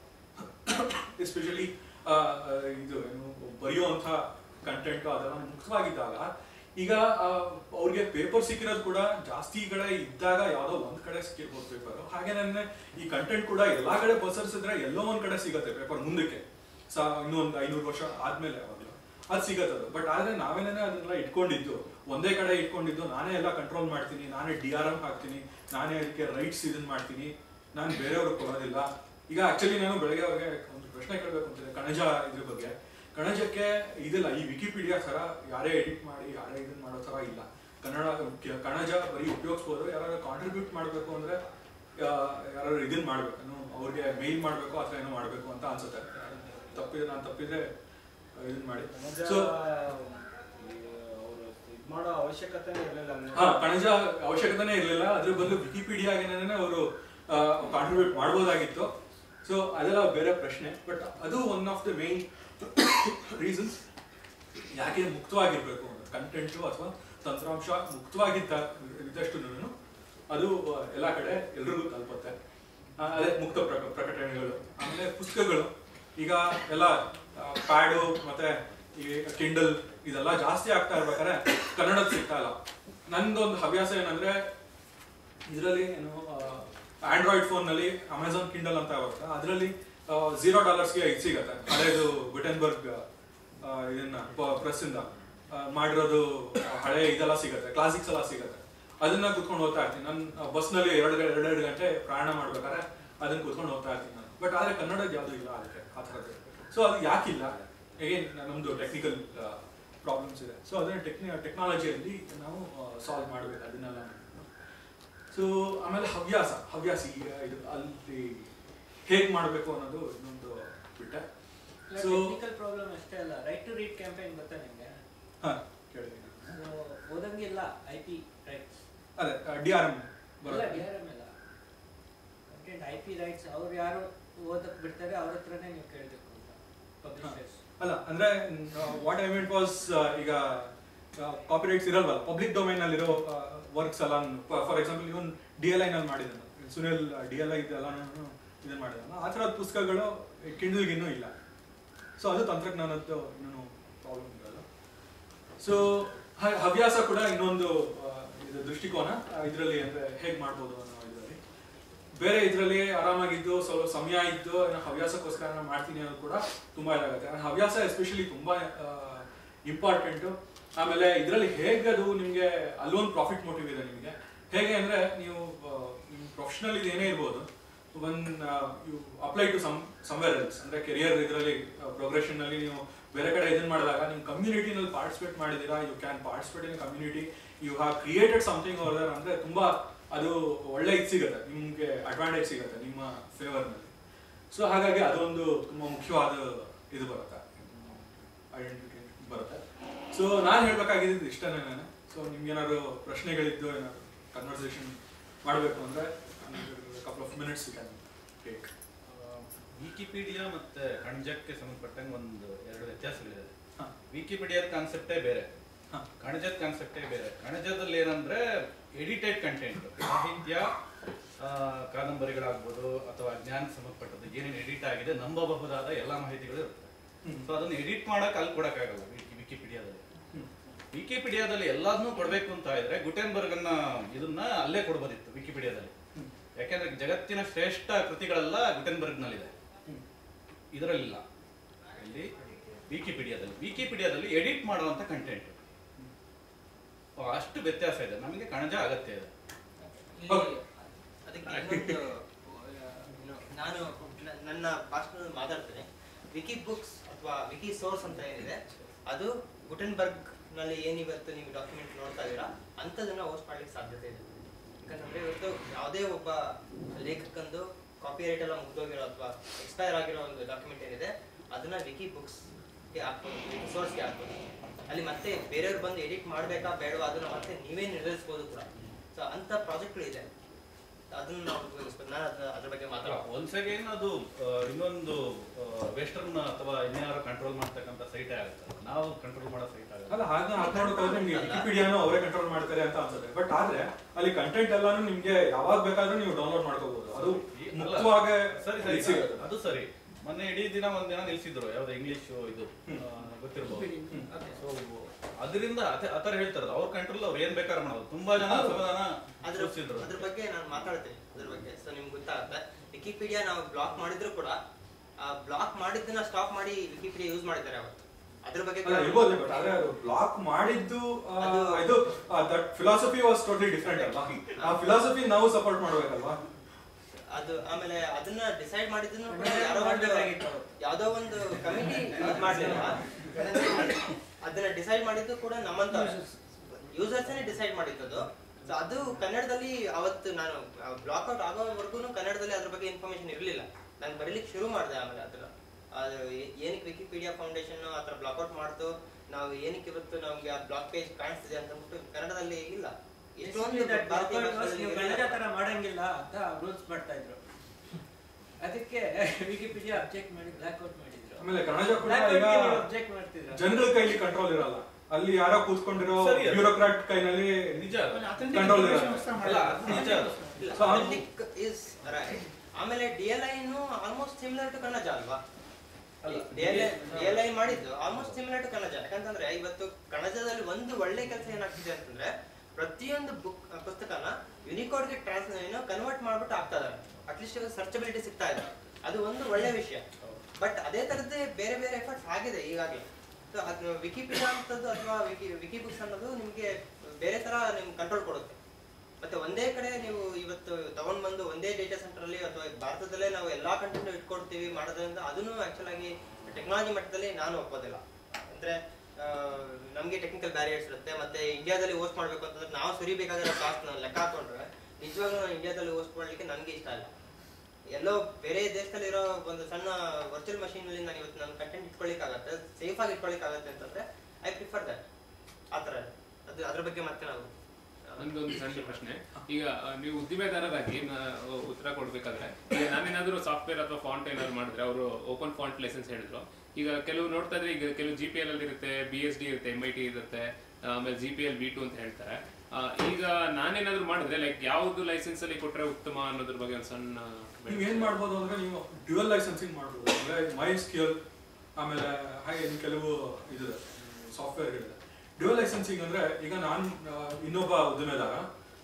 ಎಸ್ಪೆಷಲಿ ಇದು ಏನು ಬರೆಯುವಂಥ ಕಂಟೆಂಟ್ ಅದೆಲ್ಲ ಮುಕ್ತವಾಗಿದ್ದಾಗ ಈಗ ಆ, ಅವ್ರಿಗೆ ಪೇಪರ್ ಸಿಕ್ಕಿರೋದು ಕೂಡ ಜಾಸ್ತಿ ಕಡೆ ಇದ್ದಾಗ ಯಾವ್ದೋ ಒಂದ್ ಕಡೆ ಸಿಕ್ಕಿರ್ಬೋದು ಪೇಪರ್ ಹಾಗೆ ನನ್ನ ಈ ಕಂಟೆಂಟ್ ಕೂಡ ಎಲ್ಲಾ ಕಡೆ ಪಸರಿಸಿದ್ರೆ ಎಲ್ಲೋ ಒಂದ್ ಕಡೆ ಸಿಗತ್ತೆ ಪೇಪರ್ ಮುಂದಕ್ಕೆ ಸಾ ಇನ್ನೊಂದು ಐನೂರು ವರ್ಷ ಆದ್ಮೇಲೆ ಅವಾಗಲೂ ಅದು ಸಿಗತ್ತದು ಬಟ್ ಆದ್ರೆ ನಾವೇನೇ ಅದನ್ನೆಲ್ಲ ಇಟ್ಕೊಂಡಿದ್ದು ಒಂದೇ ಕಡೆ ಇಟ್ಕೊಂಡಿದ್ದು ನಾನೇ ಎಲ್ಲ ಕಂಟ್ರೋಲ್ ಮಾಡ್ತೀನಿ ನಾನೇ ಡಿ ಆರ್ ಎಂ ಹಾಕ್ತೀನಿ ನಾನೇ ಅದಕ್ಕೆ ರೈಟ್ಸ್ ಇದನ್ನ ಮಾಡ್ತೀನಿ ನಾನು ಬೇರೆಯವ್ರಿಗೆ ಕೊಡೋದಿಲ್ಲ ಈಗ ಆಕ್ಚುಲಿ ನಾನು ಬೆಳಗ್ಗೆ ಅವ್ರಿಗೆ ಒಂದು ಪ್ರಶ್ನೆ ಕೇಳಬೇಕು ಅಂತಿದೆ ಕಣಜ ಇದ್ರ ಬಗ್ಗೆ ಕಣಜಕ್ಕೆ ಇದಿಲ್ಲ ಈ ವಿಕಿಪೀಡಿಯಾ ತರ ಯಾರೇ ಎಡಿಟ್ ಮಾಡಿ ಯಾರೇ ಇದನ್ನ ಮಾಡೋ ತರ ಇಲ್ಲ ಕನ್ನಡ ಕ- ಕಣಜ ಬರೀ ಉಪಯೋಗಿಸ್ಬೋದು ಯಾರು ಕಾಂಟ್ರಿಬ್ಯೂಟ್ ಮಾಡಬೇಕು ಅಂದ್ರೆ ಯಾರು ಇದನ್ನ ಮಾಡ್ಬೇಕು ಏನು ಅವ್ರಿಗೆ ಮೇಲ್ ಮಾಡಬೇಕು ಅಥವಾ ಏನೋ ಮಾಡಬೇಕು ಅಂತ ಅನ್ಸುತ್ತೆ ತಪ್ಪಿದ್ರೆ ನಾನು ತಪ್ಪಿದ್ರೆ ಇದನ್ನ ಮಾಡಿ ಸೊ ಅವರು ಇದು ಮಾಡೋ ಅವಶ್ಯಕತೆನೇ ಇರಲಿಲ್ಲ ಹಾ ಕಣಜ ಅವಶ್ಯಕತೆನೇ ಇರಲಿಲ್ಲ ಅದ್ರ ಬದಲು ವಿಕಿಪೀಡಿಯಾಗೇನೆ ಅವರು ಕಾಂಟ್ರಿಬ್ಯೂಟ್ ಮಾಡ್ಬೋದಾಗಿತ್ತು ಸೊ ಅದೆಲ್ಲ ಬೇರೆ ಪ್ರಶ್ನೆ ಬಟ್ ಅದು one of the main reasons ಯಾಕೆ ಮುಕ್ತವಾಗಿರ್ಬೇಕು ಕಂಟೆಂಟು ಅಥವಾ ತಂತ್ರಾಂಶ ಮುಕ್ತವಾಗಿದ್ದ ಇದ್ದಷ್ಟು ಅದು ಆ, ಎಲ್ಲಾ ಕಡೆ ಎಲ್ರಿಗೂ ತಲುಪುತ್ತೆ ಆ, ಅದೇ ಮುಕ್ತ ಪ್ರಕ- ಪ್ರಕಟಣೆಗಳು ಆಮೇಲೆ ಪುಸ್ತಕಗಳು ಈಗ ಎಲ್ಲ ಪ್ಯಾಡು ಮತ್ತೆ ಈ ಕಿಂಡಲ್ ಇದೆಲ್ಲ ಜಾಸ್ತಿ ಆಗ್ತಾ ಇರ್ಬೇಕಾದ್ರೆ ಕನ್ನಡದ ಸಿಗ್ತಾ ಇಲ್ಲ ನಂದೊಂದು ಹವ್ಯಾಸ ಏನಂದ್ರೆ ಇದರಲ್ಲಿ ಏನು ಆಂಡ್ರಾಯ್ಡ್ ಫೋನ್ ನಲ್ಲಿ ಅಮೆಝಾನ್ ಕಿಂಡಲ್ ಅಂತ ಬರುತ್ತೆ ಅದರಲ್ಲಿ ಝೀರೋ ಡಾಲರ್ಸ್ಗೆ ಇದು ಸಿಗತ್ತೆ ಹಳೇದು ಗುಟೆನ್ಬರ್ಗ್ ಆ, ಇದನ್ನ ಪ್ರೆಸ್ ಇಂದ ಆ, ಮಾಡಿರೋದು ಹಳೆ ಇದೆಲ್ಲ ಸಿಗತ್ತೆ ಕ್ಲಾಸಿಕ್ಸ್ ಎಲ್ಲ ಸಿಗತ್ತೆ ಅದನ್ನ ಕುತ್ಕೊಂಡು ಓದ್ತಾ ಇರ್ತೀನಿ ನಾನು ಬಸ್ ನಲ್ಲಿ ಎರಡು ಎರಡೆರಡು ಗಂಟೆ ಪ್ರಯಾಣ ಮಾಡ್ಬೇಕಾದ್ರೆ ಅದನ್ನ ಕುತ್ಕೊಂಡು ಓದ್ತಾ ಇರ್ತೀನಿ ನಾನು ಬಟ್ ಆದ್ರೆ ಕನ್ನಡದ ಯಾವ್ದು ಇಲ್ಲ ಅದಕ್ಕೆ ಆ ಥರದ್ದು ಸೊ ಅದು ಯಾಕಿಲ್ಲ ಏನ್ ನಮ್ದು ಟೆಕ್ನಿಕಲ್ ಪ್ರಾಬ್ಲಮ್ಸ್ ಇದೆ ಸೊ ಅದನ್ನ ಟೆಕ್ನಿ ಟೆಕ್ನಾಲಜಿಯಲ್ಲಿ ನಾವು ಸಾಲ್ವ್ ಮಾಡ್ಬೇಕು ಅದನ್ನೆಲ್ಲ ಸೊ ಆಮೇಲೆ ಹವ್ಯಾಸ ಹವ್ಯಾಸಿ ಇದು ಅಲ್ಲಿ ಹೇಗ್ ಮಾಡ್ಬೇಕು ಅನ್ನೋದು ಇನ್ನೊಂದು ಬಿಟ್ಟೆ ಸೊ ಟೆಕ್ನಿಕಲ್ ಪ್ರಾಬ್ಲಮ್ ಅಷ್ಟೇ ಅಲ್ಲ ರೈಟ್ ಟು ರೀಡ್ ಕ್ಯಾಂಪೇನ್ ಗೊತ್ತಾ ನಿಮ್ಗೆ ಹಾ ಕೇಳಿದ್ದೀನಿ ಅದು ಓದಂಗಿಲ್ಲ ಐ ಪಿ ರೈಟ್ಸ್ ಅದೇ ಡಿ ಆರ್ ಎಂ ಇಲ್ಲ ಡಿ ಆರ್ ಎಮ್ ಇಲ್ಲ ಕಂಟೆಂಟ್ ಐ ಪಿ ರೈಟ್ಸ್ ಅವ್ರು ಯಾರು ಓದಕ್ ಬಿಡ್ತಾರೆ ಅವ್ರ ಹತ್ರನೇ ನೀವು ಕೇಳಬೇಕು ಅಂತ ಪಬ್ಲಿಷರ್ಸ್ ಅಲ್ಲ ಅಂದ್ರೆ ವಾಟ್ ಐ ಮೆಂಟ್ ವಾಸ್ ಈಗ ಕಾಪಿರೈಟ್ಸ್ ಇರಲ್ವಲ್ಲ ಪಬ್ಲಿಕ್ ಡೊಮೈನ್ ಅಲ್ಲಿರೋ ವರ್ಕ್ಸ್ ಎಲ್ಲ for example even D L I ನಲ್ಲಿ ಮಾಡಿದ್ದಾನೆ ಸುನಿಲ್ ಡಿ ಎಲ್ ಐ ಇದೆಲ್ಲಾನು ಇದನ್ನ ಮಾಡಿದಾನ ಆ ಥರದ ಪುಸ್ತಕಗಳು ಕಿಂಡಲ್ಗೆ ಇನ್ನೂ ಇಲ್ಲ ಸೊ ಅದು ತಂತ್ರಜ್ಞಾನದ್ದು ಇನ್ನೂ ಪ್ರಾಬ್ಲಮ್ ಇರಲ್ಲ ಸೊ ಹವ್ಯಾಸ ಕೂಡ ಇನ್ನೊಂದು ಆ, ಇದು ದೃಷ್ಟಿಕೋನ ಇದರಲ್ಲಿ ಅಂದ್ರೆ ಹೇಗ್ ಮಾಡ್ಬೋದು ಅನ್ನೋ ಇದರಲ್ಲಿ ಬೇರೆ ಇದರಲ್ಲಿ ಆರಾಮಾಗಿದ್ದು ಸ್ವಲ್ಪ ಸಮಯ ಇದ್ದು ಏನೋ ಹವ್ಯಾಸಕ್ಕೋಸ್ಕರ ನಾನು ಮಾಡ್ತೀನಿ ಅನ್ನೋದು ಕೂಡ ತುಂಬಾ ಇದಾಗುತ್ತೆ ಆ ಹವ್ಯಾಸ ಎಸ್ಪೆಷಲಿ ತುಂಬಾ ಇಂಪಾರ್ಟೆಂಟು ಆಮೇಲೆ ಇದರಲ್ಲಿ ಹೇಗೆ ಅದು ನಿಮಗೆ ಅಲ್ಲೊಂದು ಪ್ರಾಫಿಟ್ ಮೋಟಿವ್ ಇದೆ ನಿಮಗೆ ಹೇಗೆ ಅಂದ್ರೆ ನೀವು ನಿಮ್ಮ ಪ್ರೊಫೆಷನಲ್ ಇದು ಏನೇ ಇರ್ಬೋದು once you apply to some somewhere else ಅಂದ್ರೆ ಕೆರಿಯರ್ ಇದರಲ್ಲಿ ಪ್ರೋಗ್ರೆಷನ್ ನಲ್ಲಿ ನೀವು ಬೇರೆ ಕಡೆ ಇದನ್ನ ಮಾಡಿದಾಗ ನೀವು ಕಮ್ಯುನಿಟಿನಲ್ಲಿ ಪಾರ್ಟಿಸಿಪೇಟ್ ಮಾಡಿದ್ದೀರಾ you can participate in community you have created something over ಅಂದ್ರೆ ತುಂಬಾ ಅದು ಒಳ್ಳೆ ಇದು ಸಿಗುತ್ತೆ ನಿಮ್ಗೆ ಅಡ್ವಾಂಟೇಜ್ ಸಿಗುತ್ತೆ ನಿಮ್ಮ ಫೇವರ್ ನಲ್ಲಿ ಸೊ ಹಾಗಾಗಿ ಅದೊಂದು ತುಂಬಾ ಮುಖ್ಯವಾದ ಇದು ಬರುತ್ತೆ ಐಡೆಂಟಿಟಿ ಬರುತ್ತೆ ಸೊ ನಾನು ಹೇಳ್ಬೇಕಾಗಿದ್ದು ಇಷ್ಟನೇ ನಾನು ಸೊ ನಿಮ್ಗೆ ಏನಾದ್ರು ಪ್ರಶ್ನೆಗಳಿದ್ದು ಏನಾದ್ರು ಕನ್ವರ್ಸೇಷನ್ ಮಾಡಬೇಕು ಅಂದ್ರೆ couple of minutes you can take Wikipedia ಮತ್ತೆ ಕಣಜಕ್ಕೆ ಸಂಬಂಧಪಟ್ಟಂಗೆ ಒಂದು ಎರಡು ವ್ಯತ್ಯಾಸಗಳಿದೆ ಹಾ. ವಿಕಿಪೀಡಿಯಾದ ಕಾನ್ಸೆಪ್ಟೇ ಬೇರೆ ಹಾ. ಕಣಜದ ಕಾನ್ಸೆಪ್ಟೇ ಬೇರೆ ಕಣಜದಲ್ಲಿ ಏನಂದ್ರೆ ಎಡಿಟೆಡ್ ಕಂಟೆಂಟ್ ಸಾಹಿತ್ಯ ಆ, ಕಾದಂಬರಿಗಳಾಗ್ಬೋದು ಅಥವಾ ಜ್ಞಾನ ಸಂಬಂಧಪಟ್ಟದ್ದು ಏನೇನು ಎಡಿಟ್ ಆಗಿದೆ ನಂಬಬಹುದಾದ ಎಲ್ಲ ಮಾಹಿತಿಗಳು ಇರುತ್ತೆ ಹ್ಮ್. ಸೊ ಅದನ್ನು ಎಡಿಟ್ ಮಾಡಕ್ ಅಲ್ಲಿ ಕೊಡಕ್ಕಾಗಲ್ಲ ವಿಕಿ ವಿಕಿಪೀಡಿಯಾದಲ್ಲಿ ಹ್ಮ್. ವಿಕಿಪೀಡಿಯಾದಲ್ಲಿ ಎಲ್ಲದನ್ನೂ ಕೊಡ್ಬೇಕು ಅಂತ ಇದ್ರೆ ಗುಟೆನ್ಬರ್ಗ್ ಅನ್ನ ಇದನ್ನ ಅಲ್ಲೇ ಕೊಡ್ಬೋದಿತ್ತು ವಿಕಿಪೀಡಿಯಾದಲ್ಲಿ ಹ್ಮ್. ಯಾಕೆಂದ್ರೆ ಜಗತ್ತಿನ ಶ್ರೇಷ್ಠ ಕೃತಿಗಳೆಲ್ಲ ಗುಟೆನ್ಬರ್ಗ್ ನಲ್ಲಿದೆ ಹ್ಮ್. ಇದರಲ್ಲಿಲ್ಲ ಇಲ್ಲಿ ವಿಕಿಪೀಡಿಯಾದಲ್ಲಿ ವಿಕಿಪೀಡಿಯಾದಲ್ಲಿ ಎಡಿಟ್ ಮಾಡುವಂತ ಕಂಟೆಂಟ್ ಅಷ್ಟು ವ್ಯತ್ಯಾಸ ಇದೆ ನಮಗೆ ಕಣಜ ಅಗತ್ಯ ಇದೆ ಇಲ್ಲಿ ಅದಕ್ಕೆ ಇನ್ನೊಂದು ಏನು, ನಾನು ನ- ನನ್ನ ಭಾಷಣ ಮಾತಾಡ್ತೇನೆ ವಿಕಿ ಬುಕ್ಸ್ ಅಥವಾ ವಿಕಿ ಸೋರ್ಸ್ ಅಂತ ಏನಿದೆ ಅದು ಗುಟೆನ್ಬರ್ಗ್ ನಲ್ಲಿ ಏನಿವತ್ತು ನೀವು ಡಾಕ್ಯುಮೆಂಟ್ ನೋಡ್ತಾ ಇದ್ದೀರಾ ಅಂಥದನ್ನ ಹೋಸ್ಟ್ ಮಾಡ್ಲಿಕ್ಕೆ ಸಾಧ್ಯತೆ ಇದೆ ಯಾಕಂತಂದ್ರೆ ಇವತ್ತು ಯಾವುದೇ ಒಬ್ಬ ಲೇಖಕಂದು ಕಾಪಿ ರೈಟ್ ಎಲ್ಲ ಮುಗ್ದೋಗಿರೋ ಅಥವಾ ಎಕ್ಸ್ಪೈರ್ ಆಗಿರೋ ಒಂದು ಡಾಕ್ಯುಮೆಂಟ್ ಏನಿದೆ ಅದನ್ನ ವಿಕಿ ಬುಕ್ಸ್ಗೆ ಹಾಕ್ಬೋದು ವಿಕಿ ಸೋರ್ಸ್ಗೆ ಹಾಕ್ಬೋದು ಅಲ್ಲಿ ಮತ್ತೆ ಬೇರೆಯವ್ರು ಬಂದು ಎಡಿಟ್ ಮಾಡಬೇಕಾ ಬೇಡವಾ ಅದನ್ನ ಮತ್ತೆ ನೀವೇ ನಿರ್ಧರಿಸ್ಬೋದು ಕೂಡ ಸೊ ಅಂತ ಪ್ರಾಜೆಕ್ಟ್ಗಳು ಇದೆ ಅದನ್ನ ನಾವು ಉಪಯೋಗಿಸ್ಬೋದು ನಾನು ಅದ್ರ ಅದ್ರ ಬಗ್ಗೆ ಮಾತಾಡೋದು ಒನ್ಸ್ ಅಗೇನ್ ಅದು ಆ, ಇನ್ನೊಂದು ವೆಸ್ಟರ್ನ್ ಅಥವಾ ಇನ್ಯಾರೋ ಕಂಟ್ರೋಲ್ ಮಾಡ್ತಕ್ಕಂಥ ಸೈಟ್ ಆಗುತ್ತೆ ನಾವು ಕಂಟ್ರೋಲ್ ಮಾಡೋ ಸೈಟ್ ಆಗುತ್ತೆ ಅಲ್ಲ ಹಾಗೆ ಹಾಕೊಂಡು ಹೋದ್ರೆ ನಿಮ್ಗೆ ವಿಕಿಪೀಡಿಯಾನು ಅವರೇ ಕಂಟ್ರೋಲ್ ಮಾಡ್ತಾರೆ ಅಂತ ಅನ್ಸುತ್ತೆ ಬಟ್ ಆದ್ರೆ ಅಲ್ಲಿ ಕಂಟೆಂಟ್ ಎಲ್ಲಾನು ನಿಮ್ಗೆ ಯಾವಾಗ ಬೇಕಾದ್ರೂ ನೀವು ಡೌನ್ಲೋಡ್ ಮಾಡ್ಕೋಬಹುದು ಅದು ಈ- ಅಲ್ಲ, ಮುಕ್ತವಾಗಿ ಸರಿ ಸರಿ ಇಲ್ಲಿ ಸಿಗುತ್ತೆ ಅದು ಸರಿ ಮೊನ್ನೆ ಇಡೀ ದಿನ ಒಂದ್ ದಿನ ನಿಲ್ಸಿದ್ರು ಯಾವ್ದು ಇಂಗ್ಲಿಷ್ ಇದು ಆ, ಗೊತ್ತಿರ್ಬೋದು ಸೊ ಅದರಿಂದ ಆತರ ಹೇಳ್ತಾರೆ ಅವ್ರ ಕಂಟ್ರೋಲ್ ಅವ್ರು ಏನ್ ಬೇಕಾದ್ರೆ ಮಾಡೋದು ತುಂಬಾ ಜನ ಅಸಮಾಧಾನ ಅದ್ರ ಸೂಚಿಸಿದ್ರು ಅದ್ರ ಬಗ್ಗೆ ನಾನು ಮಾತಾಡ್ತೀನಿ ಅದ್ರ ಬಗ್ಗೆ ಸೊ ನಿಮ್ಗೆ ಗೊತ್ತಾಗುತ್ತೆ ವಿಕಿಪೀಡಿಯಾ ನಾವು ಬ್ಲಾಕ್ ಮಾಡಿದ್ರು ಕೂಡ ಆ ಬ್ಲಾಕ್ ಮಾಡಿದ್ದನ್ನ ಸ್ಟಾಪ್ ಮಾಡಿ ವಿಕಿಪೀಡಿಯಾ ಯೂಸ್ ಮಾಡಿದ್ದಾರೆ ಅವತ್ತು ಅದ್ರ ಬಗ್ಗೆ ಅಲ್ಲ ಇರ್ಬೋದು ಬಟ್ ಆದ್ರೆ ಅದು ಬ್ಲಾಕ್ ಮಾಡಿದ್ದು ಆ, ಅದು- ಇದು that philosophy was totally different ಅಲ್ವಾ ಆ ಫಿಲಾಸಫಿ ನಾವು ಸಪೋರ್ಟ್ ಮಾಡ್ಬೇಕಲ್ವಾ ಅದು ಆಮೇಲೆ ಅದನ್ನ ಡಿಸೈಡ್ ಮಾಡಿದ್ದನ್ನು ಕೂಡ ಅದನ್ನ ಯಾರೋ ಒಂದು ಮಾಡ್ಬೇಕಾಗಿತ್ತು ಅವ್ರು. ಯಾವ್ದೋ ಒಂದು ಕಮಿಟಿ ಮಾಡ್ಲಿಲ್ಲ ಅದನ್ನ ಡಿಸೈಡ್ ಮಾಡಿದ್ದು ಕೂಡ ನಮ್ಮಂತ ಯೂಸರ್ಸ್ ಡಿಸೈಡ್ ಮಾಡಿದ್ದದು ಸೊ ಅದು ಕನ್ನಡದಲ್ಲಿ ಅವತ್ತು ನಾನು ಬ್ಲಾಕ್ ಔಟ್ ಆಗೋವರೆಗೂ ಕನ್ನಡದಲ್ಲಿ ಅದ್ರ ಬಗ್ಗೆ ಇನ್ಫಾರ್ಮೇಶನ್ ಇರಲಿಲ್ಲ ನಾನು ಬರೀಲಿಕ್ಕೆ ಶುರು ಮಾಡಿದೆ ಆಮೇಲೆ ಅದ್ರ ಅದು ಏ- ಏನಕ್ಕೆ ವಿಕಿಪೀಡಿಯಾ ಫೌಂಡೇಶನ್ ಆ ಥರ ಬ್ಲಾಕ್ಔಟ್ ಮಾಡ್ತು ನಾವು ಏನಕ್ಕೆ ಇವತ್ತು ನಮ್ಗೆ ಆ ಬ್ಲಾಕ್ ಪೇಜ್ ಕಾಣಿಸ್ತಿದೆ ಅಂತ ಅಂದ್ಬಿಟ್ಟು ಕನ್ನಡದಲ್ಲಿ ಇಲ್ಲ ಎಷ್ಟೊಂದು ಭಾರತೀಯ ಭಾಷೆಗಳಲ್ಲಿ ನೀವು ಇರಲಿಲ್ಲ. ಕನ್ನಡ ತರ ಮಾಡಂಗಿಲ್ಲ ಅಂತ ರೂಲ್ಸ್ ಮಾಡ್ತಾ ಇದ್ರು ಅದಕ್ಕೆ ವಿಕಿಪೀಡಿಯಾ ಅಬ್ಜೆಕ್ಟ್ ಮಾಡಿ ಬ್ಲಾಕ್ ಔಟ್ ಮಾಡಿದ್ರು ಆಮೇಲೆ ಕನ್ನಡ ಕೂಡ Blackout ಈಗ ಗೆ ನೀವು object ಮಾಡ್ತಿದ್ರ ಜನಗಳ ಕೈಲಿ ಕಂಟ್ರೋಲ್ ಇರಲ್ಲ ಅಲ್ಲಿ ಯಾರೋ ಕೂತ್ಕೊಂಡಿರೋ ಸರಿ ಅದು. ಬ್ಯೂರೋಕ್ರಾಟ್ ಕೈನಲ್ಲಿ ನಿಜ ಅದು. ಕಂಟ್ರೋಲ್ ಇರಲ್ಲ ಅಲ್ಲ ಅದು ನಿಜ ಅದು. ಇಲ್ಲ, So, how- authentic is right. ಆಮೇಲೆ D L I almost similar to Kannada ಅಲ್ವಾ ಅಲ್ಲ, ಡಿ ಎಲ್ ಐ ಮಾಡಿದ್ದು ಆಲ್ಮೋಸ್ಟ್ ಸಿಮಿಲರ್ ಟು ಕನ್ನಡ ಯಾಕಂತಂದ್ರೆ ಇವತ್ತು ಕನ್ನಡದಲ್ಲಿ ಒಂದು ಒಳ್ಳೆ ಕೆಲಸ ಏನಾಗ್ತಿದೆ ಅಂತಂದ್ರೆ ಪ್ರತಿಯೊಂದು ಬುಕ್ ಪುಸ್ತಕನ ಯುನಿಕೋಡ್ಗೆ ಟ್ರಾನ್ಸ್ ಏನೋ ಕನ್ವರ್ಟ್ ಮಾಡ್ಬಿಟ್ಟು ಆಗ್ತಾ ಇದಾರೆ ಅಟ್ಲೀಸ್ಟ್ ಸರ್ಚಬಿಲಿಟಿ ಸಿಗ್ತಾ ಇದೆ ಅದು ಒಂದು ಒಳ್ಳೆ ವಿಷಯ ಬಟ್ ಅದೇ ತರದ್ದೇ ಬೇರೆ ಬೇರೆ ಎಫರ್ಟ್ಸ್ ಆಗಿದೆ ಈಗಾಗಲೇ ಸೊ ಅದು ವಿಕಿಪೀಡಿಯಾ ಅಂತದ್ದು ಅಥವಾ ವಿಕಿ ವಿಕಿ ಬುಕ್ಸ್ ಅನ್ನೋದು ನಿಮಗೆ ಬೇರೆ ತರ ನಿಮ್ಗೆ ಕಂಟ್ರೋಲ್ ಕೊಡುತ್ತೆ ಮತ್ತೆ ಒಂದೇ ಕಡೆ ನೀವು ಇವತ್ತು ತಗೊಂಡ್ ಬಂದು ಒಂದೇ ಡೇಟಾ ಸೆಂಟರ್ ಅಲ್ಲಿ ಅಥವಾ ಭಾರತದಲ್ಲೇ ನಾವು ಎಲ್ಲಾ ಕಂಟೆಂಟ್ ಇಟ್ಕೊಡ್ತೀವಿ ಮಾಡೋದ್ರಿಂದ ಅದನ್ನು ಆಕ್ಚುಲ್ ಆಗಿ ಟೆಕ್ನಾಲಜಿ ಮಟ್ಟದಲ್ಲಿ ನಾನು ಒಪ್ಪೋದಿಲ್ಲ ಅಂದ್ರೆ ಆ, ನಮ್ಗೆ ಟೆಕ್ನಿಕಲ್ ಬ್ಯಾರಿಯರ್ಸ್ ಇರುತ್ತೆ ಮತ್ತೆ ಇಂಡಿಯಾದಲ್ಲಿ ಹೋಸ್ಟ್ ಮಾಡ್ಬೇಕು ಅಂತಂದ್ರೆ ನಾವು ಸುರಿಬೇಕಾಗಿರೋ ಕಾಸ್ಟ್ ಲೆಕ್ಕ ಹಾಕೊಂಡ್ರೆ ನಿಜವಾಗ್ಲೂ ನಾನು ಇಂಡಿಯಾದಲ್ಲಿ ಹೋಸ್ಟ್ ಮಾಡ್ಲಿಕ್ಕೆ ನನಗೆ ಇಷ್ಟ ಇಲ್ಲ ಎಲ್ಲೋ ಬೇರೆ ದೇಶದಲ್ಲಿರೋ ಒಂದು ಸಣ್ಣ ವರ್ಚುವಲ್ ಮಷೀನ್ ಅಲ್ಲಿ ನಾನು ಇವತ್ತು ನನ್ನ ಕಂಟೆಂಟ್ ಇಟ್ಕೊಳ್ಳಿಕ್ಕಾಗತ್ತೆ ಸೇಫ್ ಆಗಿ ಇಟ್ಕೊಳ್ಳಿಕ್ಕಾಗತ್ತೆ ಅಂತಂದ್ರೆ ಐ ಪ್ರಿಫರ್ ದಟ್ ಆ ಥರ ಅದು ಅದ್ರ ಬಗ್ಗೆ ಮತ್ತೆ ನಾವು ನಂದೊಂದು ಸಣ್ಣ ಪ್ರಶ್ನೆ ಈಗ ಆ, ನೀವು ಉದ್ದಿಮೆದಾರರಾಗಿ ನಾ- ಉತ್ತರ ಕೊಡ್ಬೇಕಾದ್ರೆ ಈಗ ನಾನೇನಾದ್ರೂ ಸಾಫ್ಟ್ವೇರ್ ಅಥವಾ ಫಾಂಟ್ ಏನಾದ್ರು ಮಾಡಿದ್ರೆ ಅವರು ಓಪನ್ ಫಾಂಟ್ ಲೈಸೆನ್ಸ್ ಹೇಳಿದ್ರು ಈಗ ಕೆಲವು ನೋಡ್ತಾ ಇದ್ರೆ ಈಗ ಕೆಲವು ಜಿ ಪಿ ಎಲ್ ಅಲ್ಲಿ ಇರುತ್ತೆ ಬಿ ಎಸ್ ಡಿ ಇರುತ್ತೆ ಎಂ ಐ ಟಿ ಇರುತ್ತೆ ಆಮೇಲೆ G P L v two ಅಂತ ಹೇಳ್ತಾರೆ ಆ, ಈಗ ನಾನೇನಾದ್ರೂ ಮಾಡಿದ್ರೆ ಲೈಕ್ ಯಾವ್ದು ಲೈಸೆನ್ಸ್ ಅಲ್ಲಿ ಕೊಟ್ರೆ ಉತ್ತಮ ಅನ್ನೋದ್ರ ಬಗ್ಗೆ ಒಂದು ಸಣ್ಣ ನೀವು ಏನ್ ಮಾಡ್ಬೋದು ಅಂದ್ರೆ ನೀವು ಡ್ಯುಯಲ್ ಲೈಸೆನ್ಸಿಂಗ್ ಮಾಡ್ಬೋದು ಅಂದ್ರೆ ಮೈ ಸ್ಕಿಲ್ ಆಮೇಲೆ ಹಾಗೆ ಇನ್ನು ಕೆಲವು ಇದು ಸಾಫ್ಟ್ವೇರ್ ಇದೆ ಡ್ಯುಯಲ್ ಲೈಸೆನ್ಸಿಂಗ್ ಅಂದ್ರೆ ಈಗ ನಾನು ಇನ್ನೊಬ್ಬ ಉದ್ದಿಮೆದಾರ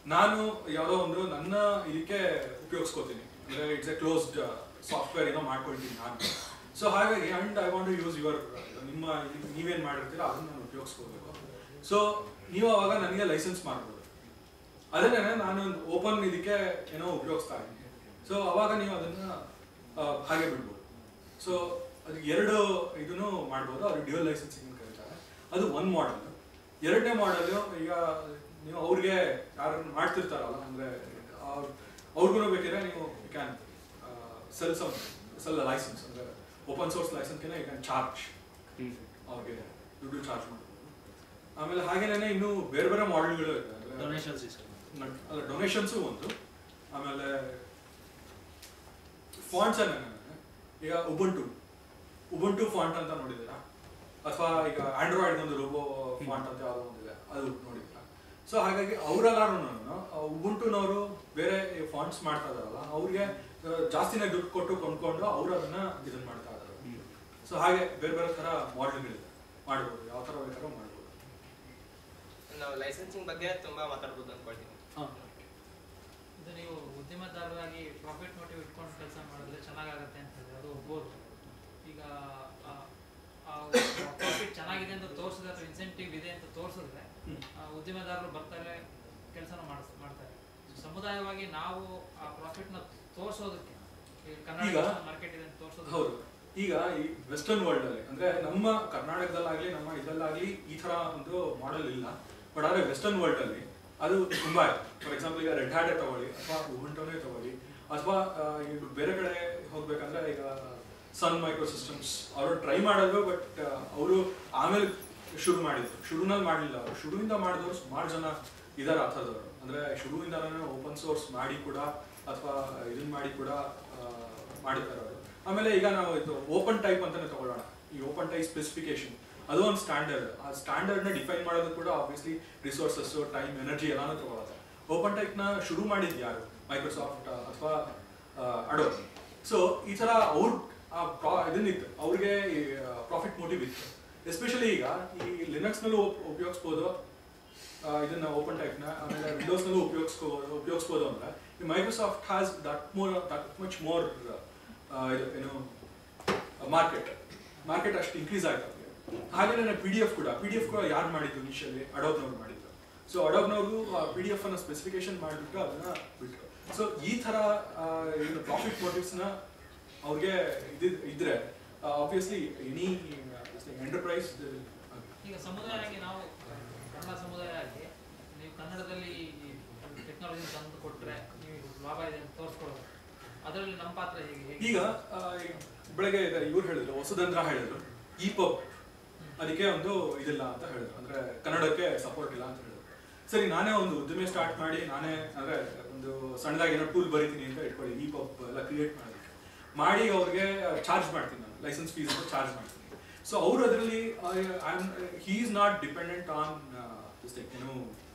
ನಾನು ಯಾವುದೋ ಒಂದು ನನ್ನ ಇದಕ್ಕೆ ಉಪಯೋಗಿಸ್ಕೋತೀನಿ ಅಂದ್ರೆ ಇಟ್ಸ್ ಎ ಕ್ಲೋಸ್ಡ್ ಸಾಫ್ಟ್ವೇರ್ ಏನೋ ಮಾಡ್ಕೊಳ್ತೀನಿ ನಾನು ಸೊ ಹಾಗಾಗಿ and I want to use your ನಿಮ್ಮ ನೀವೇನ್ ಮಾಡಿರ್ತೀರೋ ಅದನ್ನ ನಾನು ಉಪಯೋಗಿಸ್ಕೋಬೇಕು ಸೊ ನೀವು ಅವಾಗ ನನಗೆ ಲೈಸೆನ್ಸ್ ಮಾಡ್ಬೋದು ಅದನ್ನೇ ನಾನು ಒಂದು ಓಪನ್ ಇದಕ್ಕೆ ಏನೋ ಉಪಯೋಗಿಸ್ತಾ ಇದ್ದೀನಿ ಸೊ ಅವಾಗ ನೀವು ಅದನ್ನ ಆ, ಹಾಗೆ ಬಿಡ್ಬೋದು ಸೊ ಅದು ಎರಡು ಇದನ್ನು ಮಾಡ್ಬೋದು ಅದು ಡ್ಯೂಯಲ್ ಲೈಸೆನ್ಸಿಂಗ್ ಅಂತ ಕರೀತಾರೆ ಅದು ಒಂದು ಮಾಡೆಲ್ ಎರಡನೇ ಮಾಡೆಲ್ ಈಗ ನೀವು ಅವ್ರಿಗೆ ಯಾರು ಮಾಡ್ತಿರ್ತಾರಲ್ಲ ಅಂದ್ರೆ ಅವ್ರಿಗೂ ಬೇಕಿದ್ರೆ ನೀವು can sell some sell licence ಅಂದ್ರೆ ಓಪನ್ ಸೋರ್ಸ್ ಲೈಸೆನ್ಸ್ಗೆ ಯು ಕ್ಯಾನ್ ಚಾರ್ಜ್ ಹ್ಮ್. ಅವ್ರಿಗೆ ದುಡ್ಡು ಚಾರ್ಜ್ ಮಾಡ್ಬೋದು ಆಮೇಲೆ ಹಾಗೇನೆ ಇನ್ನು ಬೇರೆ ಬೇರೆ ಮಾಡೆಲ್ಗಳು ಇದೆ ಅಂದ್ರೆ ಡೊನೇಷನ್ಸ್ ಇಸ್ಕೊಂಡು ನಟ್- ಅಲ್ಲ ಡೊನೇಷನ್ಸು ಒಂದು ಆಮೇಲೆ ಫಾಂಟ್ಸ್ ಈಗ ಉಬುಂಟು ಉಬುಂಟು ಫಾಂಟ್ ಅಂತ ನೋಡಿದ್ದೀರಾ ಅಥವಾ ಈಗ ಆಂಡ್ರಾಯ್ಡ್ ಒಂದು ರೋಬೋ ಫಾಂಟ್ ಅಂತ ಯಾವುದೋ ಒಂದಿದೆ ಅದು ನೋಡಿದ್ದೀರಾ ಸೊ ಹಾಗಾಗಿ ಅವರೆಲ್ಲರೂ ಉಬುಂಟುನವರು ಬೇರೆ ಫಾಂಟ್ಸ್ ಮಾಡ್ತಾ ಇದಾರಲ್ಲ ಅವ್ರಿಗೆ ಆ, ಜಾಸ್ತಿನೇ ದುಡ್ಡು ಕೊಟ್ಟು ಕೊಂಡ್ಕೊಂಡು ಅವ್ರು ಅದನ್ನ ಇದನ್ನ ಮಾಡ್ತಾ ಇದ್ದಾರೆ ಸೊ ಹಾಗೆ ಬೇರೆ ಬೇರೆ ತರ ಮಾಡೆಲ್ಗಳಿದೆ ಮಾಡ್ಬೋದು ಯಾವ ತರ ಬೇಕಾದ್ರೂ ಮಾಡ್ಬೋದು ನಾವು ಲೈಸೆನ್ಸಿಂಗ್ ಬಗ್ಗೆ ತುಂಬಾ ಮಾತಾಡ್ಬೋದು ಅನ್ಕೊಳ್ತೀನಿ ಇದು ನೀವು ಉದ್ಯಮದಾರರಾಗಿ ಪ್ರಾಫಿಟ್ ಮೋಟಿವ್ ಇಟ್ಕೊಂಡು ಕೆಲಸ ಮಾಡಿದ್ರೆ ಚೆನ್ನಾಗಾಗತ್ತೆ ಅಂತ ಹೇಳಿದ್ರೆ ಅದು ಒಪ್ಬೋದು ಈಗ ಪ್ರಾಫಿಟ್ ಚೆನ್ನಾಗಿದೆ ಅಂತ ತೋರಿಸಿದ್ರೆ ಅಥವಾ ಇನ್ಸೆಂಟಿವ್ ಇದೆ ಅಂತ ತೋರಿಸಿದ್ರೆ ಹ್ಮ್. ಆ, ಉದ್ಯಮದಾರರು ಬರ್ತಾರೆ ಕೆಲಸನ ಮಾಡಿಸ್ ಮಾಡ್ತಾರೆ ಸಮುದಾಯವಾಗಿ ನಾವು ಆ ಪ್ರಾಫಿಟ್ನ ತೋರಿಸೋದಕ್ಕೆ ಈಗ ಕನ್ನಡ ಈಗ- ಮಾರ್ಕೆಟ್ ಇದೆ ಅಂತ ತೋರಿಸೋದಕ್ಕೆ ಹೌದು ಈಗ ಈ ವೆಸ್ಟರ್ನ್ ವರ್ಲ್ಡ್ ಅಲ್ಲಿ ಅಂದ್ರೆ ನಮ್ಮ ಕರ್ನಾಟಕದಲ್ಲಾಗ್ಲಿ ನಮ್ಮ ಇದರಲ್ಲಾಗ್ಲಿ ಈ ತರ ಒಂದು ಮಾಡೆಲ್ ಇಲ್ಲ ಬಟ್ ಆದ್ರೆ ವೆಸ್ಟರ್ನ್ ವರ್ಲ್ಡ್ ಅಲ್ಲಿ ಅದು ತುಂಬಾ ಇದೆ ಫಾರ್ ಎಕ್ಸಾಂಪಲ್ ಈಗ ರೆಡ್ ಹ್ಯಾಟ್ ತಗೊಳ್ಳಿ ಅಥವಾ ಉಬುಂಟೋನೇ ತಗೊಳ್ಳಿ ಅಥವಾ ಆ, ಈಗ ಬೇರೆ ಕಡೆ ಹೋಗ್ಬೇಕಂದ್ರೆ ಈಗ Sun Microsystems try ಮಾಡಿದ್ರು ಬಟ್ ಅವರು ಆಮೇಲೆ ಶುರು ಮಾಡಿದ್ರು ಶುರುನಲ್ಲಿ ಮಾಡಲಿಲ್ಲ ಅವರು ಶುರುವಿಂದ ಮಾಡಿದವರು ಸುಮಾರು ಜನ ಇದಾರೆ ಆ ಥರದವರು ಅಂದ್ರೆ ಶುರುವಿಂದನೇ ಓಪನ್ ಸೋರ್ಸ್ ಮಾಡಿ ಕೂಡ ಅಥವಾ ಇದನ್ನ ಮಾಡಿ ಕೂಡ ಆ, ಮಾಡಿದ್ದಾರೆ ಅವರು ಆಮೇಲೆ ಈಗ ನಾವು ಇದು ಓಪನ್ ಟೈಪ್ ಅಂತಾನೆ ತಗೊಳ್ಳೋಣ ಈ ಓಪನ್ ಟೈಪ್ ಸ್ಪೆಸಿಫಿಕೇಶನ್ ಅದು ಒಂದು ಸ್ಟ್ಯಾಂಡರ್ಡ್ ಆ ಸ್ಟ್ಯಾಂಡರ್ಡ್ ನ ಡಿಫೈನ್ ಮಾಡೋದು ಕೂಡ ಆಬ್ವಿಯಸ್ಲಿ ರಿಸೋರ್ಸಸ್ ಟೈಮ್ ಎನರ್ಜಿ ಎಲ್ಲಾನು ತಗೊಳುತ್ತೆ ಓಪನ್ ಟೈಪ್ ನ ಶುರು ಮಾಡಿದ್ ಯಾರು ಮೈಕ್ರೋಸಾಫ್ಟ್ ಅಥವಾ ಅಡೋ ಸೊ ಈ ತರ ಅವ್ರ ಆ ಪ್ರಾ- ಇದನ್ನಿತ್ತು ಅವ್ರಿಗೆ ಪ್ರಾಫಿಟ್ ಮೋಟಿವ್ ಇತ್ತು ಎಸ್ಪೆಷಲಿ ಈಗ ಈ ಲಿನಕ್ಸ್ ನಲ್ಲೂ ಉಪ್- ಉಪಯೋಗಿಸ್ಬೋದು ಆ, ಇದನ್ನ ಓಪನ್ ಟೈಪ್ ನ ಆಮೇಲೆ ವಿಂಡೋಸ್ ನಲ್ಲೂ ಉಪಯೋಗಿಸ್ಕೋ ಉಪಯೋಗಿಸ್ಬೋದು ಅಂದ್ರೆ ಈ Microsoft has that more that much more ಇದು ಏನು ಮಾರ್ಕೆಟ್ ಮಾರ್ಕೆಟ್ ಅಷ್ಟು ಇನ್ಕ್ರೀಸ್ ಆಯ್ತು ಅವ್ರಿಗೆ ಹಾಗೆ ಪಿ ಡಿ ಎಫ್ ಕೂಡ ಪಿ ಡಿ ಎಫ್ ಕೂಡ ಯಾರು ಮಾಡಿದ್ದು ಇನಿಷಿಯಲಿ ಅಡೋಬ್ನವ್ರು ಮಾಡಿದ್ದು ಸೊ ಅಡೋಬ್ನವರು ಪಿ ಡಿ ಎಫ್ ಅನ್ನ ಸ್ಪೆಸಿಫಿಕೇಶನ್ ಮಾಡಿಬಿಟ್ಟು ಅದನ್ನ ಬಿಟ್ಟರು ಸೊ ಈ ತರ ಆ, ಏನು ಪ್ರಾಫಿಟ್ ಮೋಟಿವ್ಸ್ ನ ಅವ್ರಿಗೆ ಇದಿದ್- ಇದ್ರೆ ಆಬ್ವಿಯಸ್ಲಿ ಎನಿ ಎಂಟರ್ಪ್ರೈಸ್ ಈಗ ಸಮುದಾಯ ಆಗಿ ನಾವು ಕನ್ನಡ ಸಮುದಾಯ ಆಗಿ ನೀವು ಕನ್ನಡದಲ್ಲಿ ಟೆಕ್ನಾಲಜಿ ತಂದು ಕೊಟ್ರೆ ನೀವು ಲಾಭ ಇದೆ ಅಂತ ತೋರಿಸ್ಕೊಡೋದು ಅದರಲ್ಲಿ ನಮ್ಮ ಪಾತ್ರ ಹೇಗೆ ಹೇಗೆ ಈಗ ಆ, ಈ ಬೆಳಗ್ಗೆ ಇವ್ರು ಹೇಳಿದ್ರು ಹೊಸದಂದ್ರ ಹೇಳಿದ್ರು ಈ ಪಬ್ ಅದಕ್ಕೆ ಒಂದು ಇದಿಲ್ಲ ಅಂತ ಹೇಳಿದ್ರು ಅಂದ್ರೆ ಕನ್ನಡಕ್ಕೆ ಸಪೋರ್ಟ್ ಇಲ್ಲ ಅಂತ ಹೇಳಿದ್ರು ಸರಿ ನಾನೇ ಒಂದು ಉದ್ದಿಮೆ ಸ್ಟಾರ್ಟ್ ಮಾಡಿ ನಾನೇ ಅಂದ್ರೆ ಒಂದು ಸಣ್ಣದಾಗಿ ಏನೋ ಟೂಲ್ ಬರೀತೀನಿ ಅಂತ ಇಟ್ಕೊಳ್ಳಿ ಈ ಪಬ್ ಎಲ್ಲ ಕ್ರಿಯೇಟ್ ಮಾಡೋದಕ್ಕೆ ಮಾಡಿ ಅವ್ರಿಗೆ ಚಾರ್ಜ್ ಮಾಡ್ತೀನಿ ನಾನು ಲೈಸೆನ್ಸ್ ಫೀಸ್ ಅಂತ ಚಾರ್ಜ್ ಮಾಡ್ತೀನಿ ಸೊ ಅವರು ಅದರಲ್ಲಿ he is not dependent on ಏನು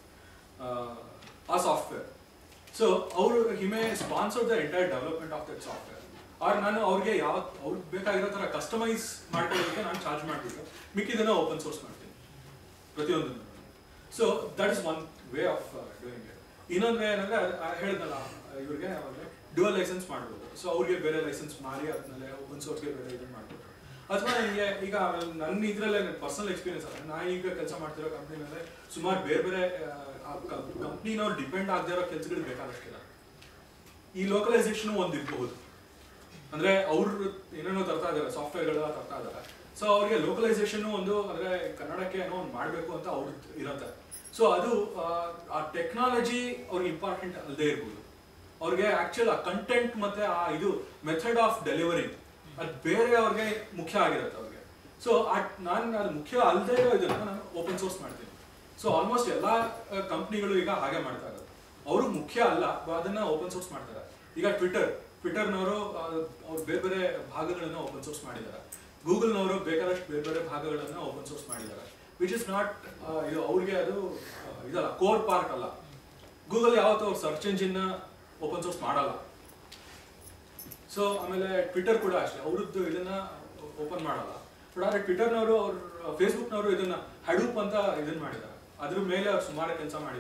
ಆ ಸಾಫ್ಟ್ವೇರ್ ಸೊ ಅವರು him sponsor the entire development of that software or ನಾನು ಅವ್ರಿಗೆ ಯಾವ ಅವ್ರಿಗೆ ಬೇಕಾಗಿರೋ ತರ ಕಸ್ಟಮೈಸ್ ಮಾಡ್ಕೊಳ್ಳೋದಕ್ಕೆ ನಾನು ಚಾರ್ಜ್ ಮಾಡಿಬಿಟ್ಟು ಮಿಕ್ಕಿದನ್ನ ಓಪನ್ ಸೋರ್ಸ್ ಮಾಡ್ತೀನಿ ಪ್ರತಿಯೊಂದನ್ನು so that is one way of doing it ಇನ್ನೊಂದು ವೇ ಏನಂದ್ರೆ ಹೇಳಿದ್ನಲ್ಲ ಇವ್ರಿಗೆ ಅವಾಗ ಡ್ಯುವಲ್ ಲೈಸೆನ್ಸ್ ಮಾಡ್ಬೋದು ಸೊ ಅವ್ರಿಗೆ ಬೇರೆ ಲೈಸೆನ್ಸ್ ಮಾರಿ ಆದ್ಮೇಲೆ ಓಪನ್ ಸೋರ್ಸ್ಗೆ ಬೇರೆ ಇದನ್ನ ಮಾಡ್ಬೋದು ಅಥವಾ ನನಗೆ ಈಗ ನನ್ನ ಇದ್ರಲ್ಲೇ ಪರ್ಸನಲ್ ಎಕ್ಸ್ಪೀರಿಯನ್ಸ್ ಅಲ್ಲ ನಾ ಈಗ ಕೆಲಸ ಮಾಡ್ತಿರೋ ಕಂಪ್ನಿ ಮೇಲೆ ಸುಮಾರು ಬೇರೆ ಬೇರೆ ಕಂಪ್ನಿನವ್ರು ಡಿಪೆಂಡ್ ಆಗದೆ ಇರೋ ಕೆಲಸಗಳು ಬೇಕಾದಷ್ಟಿಲ್ಲ ಈ ಲೋಕಲೈಸೇಷನ್ ಒಂದು ಇರಬಹುದು ಅಂದ್ರೆ ಅವ್ರು ಏನೇನೋ ತರ್ತಾ ಇದಾರೆ ಸಾಫ್ಟ್ವೇರ್ಗಳೆಲ್ಲ ತರ್ತಾ ಇದಾರೆ ಸೊ ಅವ್ರಿಗೆ ಲೋಕಲೈಸೇಷನ್ ಒಂದು ಅಂದ್ರೆ ಕನ್ನಡಕ್ಕೆ ಏನೋ ಒಂದು ಮಾಡಬೇಕು ಅಂತ ಅವ್ರ ಇರುತ್ತೆ ಸೊ ಅದು ಆ, ಆ ಟೆಕ್ನಾಲಜಿ ಅವ್ರಿಗೆ ಇಂಪಾರ್ಟೆಂಟ್ ಅಲ್ಲದೆ ಇರ್ಬೋದು ಅವ್ರಿಗೆ ಆಕ್ಚುಲ್ ಆ ಕಂಟೆಂಟ್ ಮತ್ತೆ ಆ ಇದು ಮೆಥಡ್ ಆಫ್ ಡೆಲಿವರಿ ಅದು ಬೇರೆ ಅವ್ರಿಗೆ ಮುಖ್ಯ ಆಗಿರುತ್ತೆ ಅವ್ರಿಗೆ ಸೊ ನಾನು ಅದು ಮುಖ್ಯ ಅಲ್ಲದೆ ಇರೋ ಇದನ್ನ ನಾನು ಓಪನ್ ಸೋರ್ಸ್ ಮಾಡ್ತೀನಿ ಸೊ ಆಲ್ಮೋಸ್ಟ್ ಎಲ್ಲಾ ಕಂಪ್ನಿಗಳು ಈಗ ಹಾಗೆ ಮಾಡ್ತಾ ಇರೋದು ಅವರು ಮುಖ್ಯ ಅಲ್ಲ ಬ- ಅದನ್ನ ಓಪನ್ ಸೋರ್ಸ್ ಮಾಡ್ತಾರೆ ಈಗ ಟ್ವಿಟರ್ ಟ್ವಿಟರ್ನವರು ಅವ್ರು ಬೇರೆ ಬೇರೆ ಭಾಗಗಳನ್ನ ಓಪನ್ ಸೋರ್ಸ್ ಮಾಡಿದ್ದಾರೆ ಗೂಗಲ್ನವರು ಬೇಕಾದಷ್ಟು ಬೇರೆ ಬೇರೆ ಭಾಗಗಳನ್ನ ಓಪನ್ ಸೋರ್ಸ್ ಮಾಡಿದ್ದಾರೆ ವಿಚ್ ಇಸ್ ನಾಟ್ ಇದು ಅವ್ರಿಗೆ ಅದು ಆ, ಇದಲ್ಲ ಕೋರ್ ಪಾರ್ಟ್ ಅಲ್ಲ ಗೂಗಲ್ ಯಾವತ್ತೂ ಅವ್ರು ಸರ್ಚ್ ಎಂಜಿನ್ ಓಪನ್ ಸೋರ್ಸ್ ಮಾಡಲ್ಲ ಸೊ ಆಮೇಲೆ ಟ್ವಿಟರ್ ಕೂಡ ಅಷ್ಟೇ ಅವ್ರದ್ದು ಇದನ್ನ ಓಪನ್ ಮಾಡಲ್ಲ ಬಟ್ ಆದ್ರೆ ಟ್ವಿಟರ್ನವರು ಅವ್ರು ಫೇಸ್ಬುಕ್ನವರು ಇದನ್ನ ಹಡೂಪ್ ಅಂತ ಇದನ್ನ ಮಾಡಿದ್ದಾರೆ ಅದ್ರ ಮೇಲೆ ಅವ್ರು ಸುಮಾರು ಕೆಲಸ ಮಾಡಿದ್ದಾರೆ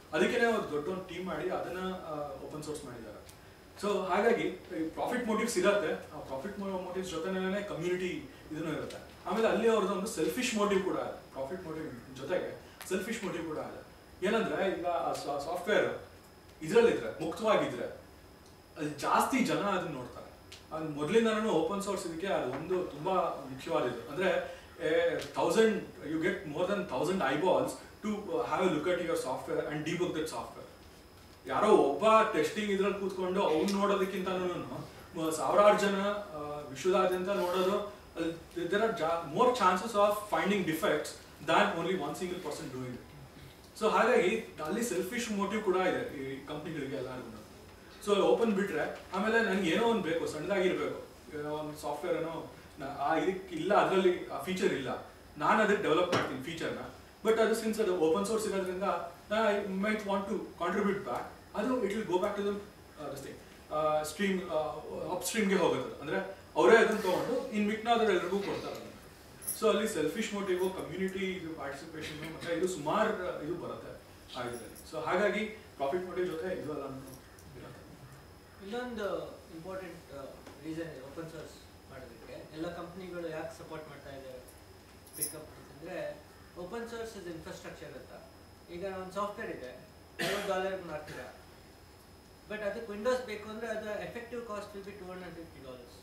ಅದಕ್ಕೆ ಒಂದು ದೊಡ್ಡ ಒಂದು ಟೀಮ್ ಮಾಡಿ ಅದನ್ನ ಓಪನ್ ಸೋರ್ಸ್ ಮಾಡಿದ್ದಾರೆ ಸೊ ಹಾಗಾಗಿ ಪ್ರಾಫಿಟ್ ಮೋಟಿವ್ಸ್ ಇರತ್ತೆ ಆ ಪ್ರಾಫಿಟ್ ಮೋಟಿವ್ಸ್ ಜೊತೆನೇ ಕಮ್ಯುನಿಟಿ ಇದನ್ನು ಇರುತ್ತೆ ಆಮೇಲೆ ಅಲ್ಲಿ ಅವ್ರದ್ದು ಒಂದು ಸೆಲ್ಫಿಶ್ ಮೋಟಿವ್ ಕೂಡ ಇದೆ ಪ್ರಾಫಿಟ್ ಮೋಟಿವ್ ಜೊತೆಗೆ ಸೆಲ್ಫಿಶ್ ಮೋಟಿವ್ ಕೂಡ ಇದೆ ಏನಂದ್ರೆ ಈಗ ಸಾಫ್ಟ್ವೇರ್ ಇದ್ರಲ್ಲಿದ್ರೆ ಮುಕ್ತವಾಗಿದ್ರೆ ಅಲ್ಲಿ ಜಾಸ್ತಿ ಜನ ಅದನ್ನ ನೋಡ್ತಾರೆ ಅದು ಮೊದಲಿಂದನೂ ಓಪನ್ ಸೋರ್ಸ್ ಇದಕ್ಕೆ ಅದು ಒಂದು ತುಂಬಾ ಮುಖ್ಯವಾದದ್ದು ಅಂದ್ರೆ thousand you get more than thousand eyeballs to have a look at your software and debug that software ಯಾರೋ ಒಬ್ಬ ಟೆಸ್ಟಿಂಗ್ ಇದ್ರಲ್ಲಿ ಕೂತ್ಕೊಂಡು ಅವ್ನು ನೋಡೋದಕ್ಕಿಂತ ಸಾವಿರಾರು ಜನ ಆ, ವಿಶ್ವದಾದ್ಯಂತ ನೋಡೋದು there are more chances of finding defects than only one single person doing so ಹಾಗಾಗಿ ಅಲ್ಲಿ ಸೆಲ್ಫಿಶ್ ಮೋಟಿವ್ ಕೂಡ ಇದೆ ಈ ಕಂಪ್ನಿಗಳಿಗೆ ಎಲ್ಲರಿಗೂ ಸೊ ಓಪನ್ ಬಿಟ್ರೆ ಆಮೇಲೆ ನನ್ಗೆ ಏನೋ ಒಂದು ಬೇಕು ಸಣ್ಣದಾಗಿರ್ಬೇಕು ಒಂದು ಸಾಫ್ಟ್ವೇರ್ ಏನೋ ನ- ಆ ಇದಕ್ಕೆ ಇಲ್ಲ ಅದರಲ್ಲಿ ಆ ಫೀಚರ್ ಇಲ್ಲ ನಾನು ಅದಕ್ಕೆ ಡೆವಲಪ್ ಮಾಡ್ತೀನಿ ಫೀಚರ್ನ ಬಟ್ ಅದು ಸಿನ್ಸ್ ಅದು ಓಪನ್ ಸೋರ್ಸ್ ಇರೋದ್ರಿಂದ I might want to contribute back ಅದು it will go back to the thing stream up ಸ್ಟ್ರೀಮ್ಗೆ ಹೋಗುತ್ತೆ ಅಂದ್ರೆ ಅವರೇ ಅದನ್ನ ತಗೊಂಡು ಇನ್ ಮಿಕ್ನಾದ್ರು ಎಲ್ರಿಗೂ ಕೊಡ್ತಾರೆ ಸೊ ಅಲ್ಲಿ ಸೆಲ್ಫಿಶ್ ಮೋಟಿವ್ ಕಮ್ಯುನಿಟಿ ಇದು ಪಾರ್ಟಿಸಿಪೇಷನ್ ಮತ್ತೆ ಇದು ಸುಮಾರು ಇದು ಬರುತ್ತೆ ಆ ಇದರಲ್ಲಿ ಸೊ ಹಾಗಾಗಿ ಪ್ರಾಫಿಟ್ ಮೋಟಿವ್ ಜೊತೆ ಇದು ಎಲ್ಲ ಇರುತ್ತೆ ಇನ್ನೊಂದು ಇಂಪಾರ್ಟೆಂಟ್ ರೀಸನ್ ಇದೆ ಓಪನ್ ಸೋರ್ಸ್ ಮಾಡೋದಕ್ಕೆ ಎಲ್ಲ ಕಂಪ್ನಿಗಳು ಯಾಕೆ ಸಪೋರ್ಟ್ ಮಾಡ್ತಾ ಇದ್ದಾರೆ ಪಿಕಪ್ ಅಂತಂದರೆ ಓಪನ್ ಸೋರ್ಸ್ ಇಸ್ ಇನ್ಫ್ರಾಸ್ಟ್ರಕ್ಚರ್ ಅಂತ ಈಗ ಒಂದು ಸಾಫ್ಟ್ವೇರ್ ಇದೆ ಐವತ್ತು ಡಾಲರ್ ಮಾಡ್ತೀರಾ ಬಟ್ ಅದಕ್ಕೆ ವಿಂಡೋಸ್ ಬೇಕು ಅಂದರೆ ಅದು effective cost will be two hundred fifty dollars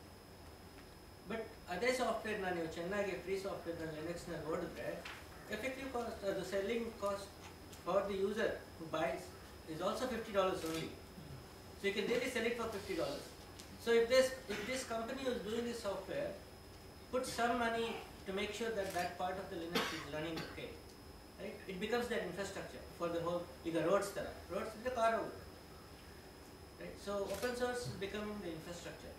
but ಅದೇ ಸಾಫ್ಟ್ವೇರ್ನ ನೀವು ಚೆನ್ನಾಗಿ ಫ್ರೀ ಸಾಫ್ಟ್ವೇರ್ನ ಲಿನಕ್ಸ್ನ ನೋಡಿದ್ರೆ ಎಫೆಕ್ಟಿವ್ ಕಾಸ್ಟ್ ಅದು selling cost for the user who buys is also fifty dollars only So you can really sell it for fifty dollars. So if this if this company who is doing this software puts some money to make sure that that part of the Linux is running okay, right? It becomes their infrastructure for the whole. ಈಗ roads ತರ roads is the car ಹೋಗುತ್ತೆ. right? So open source is becoming the infrastructure.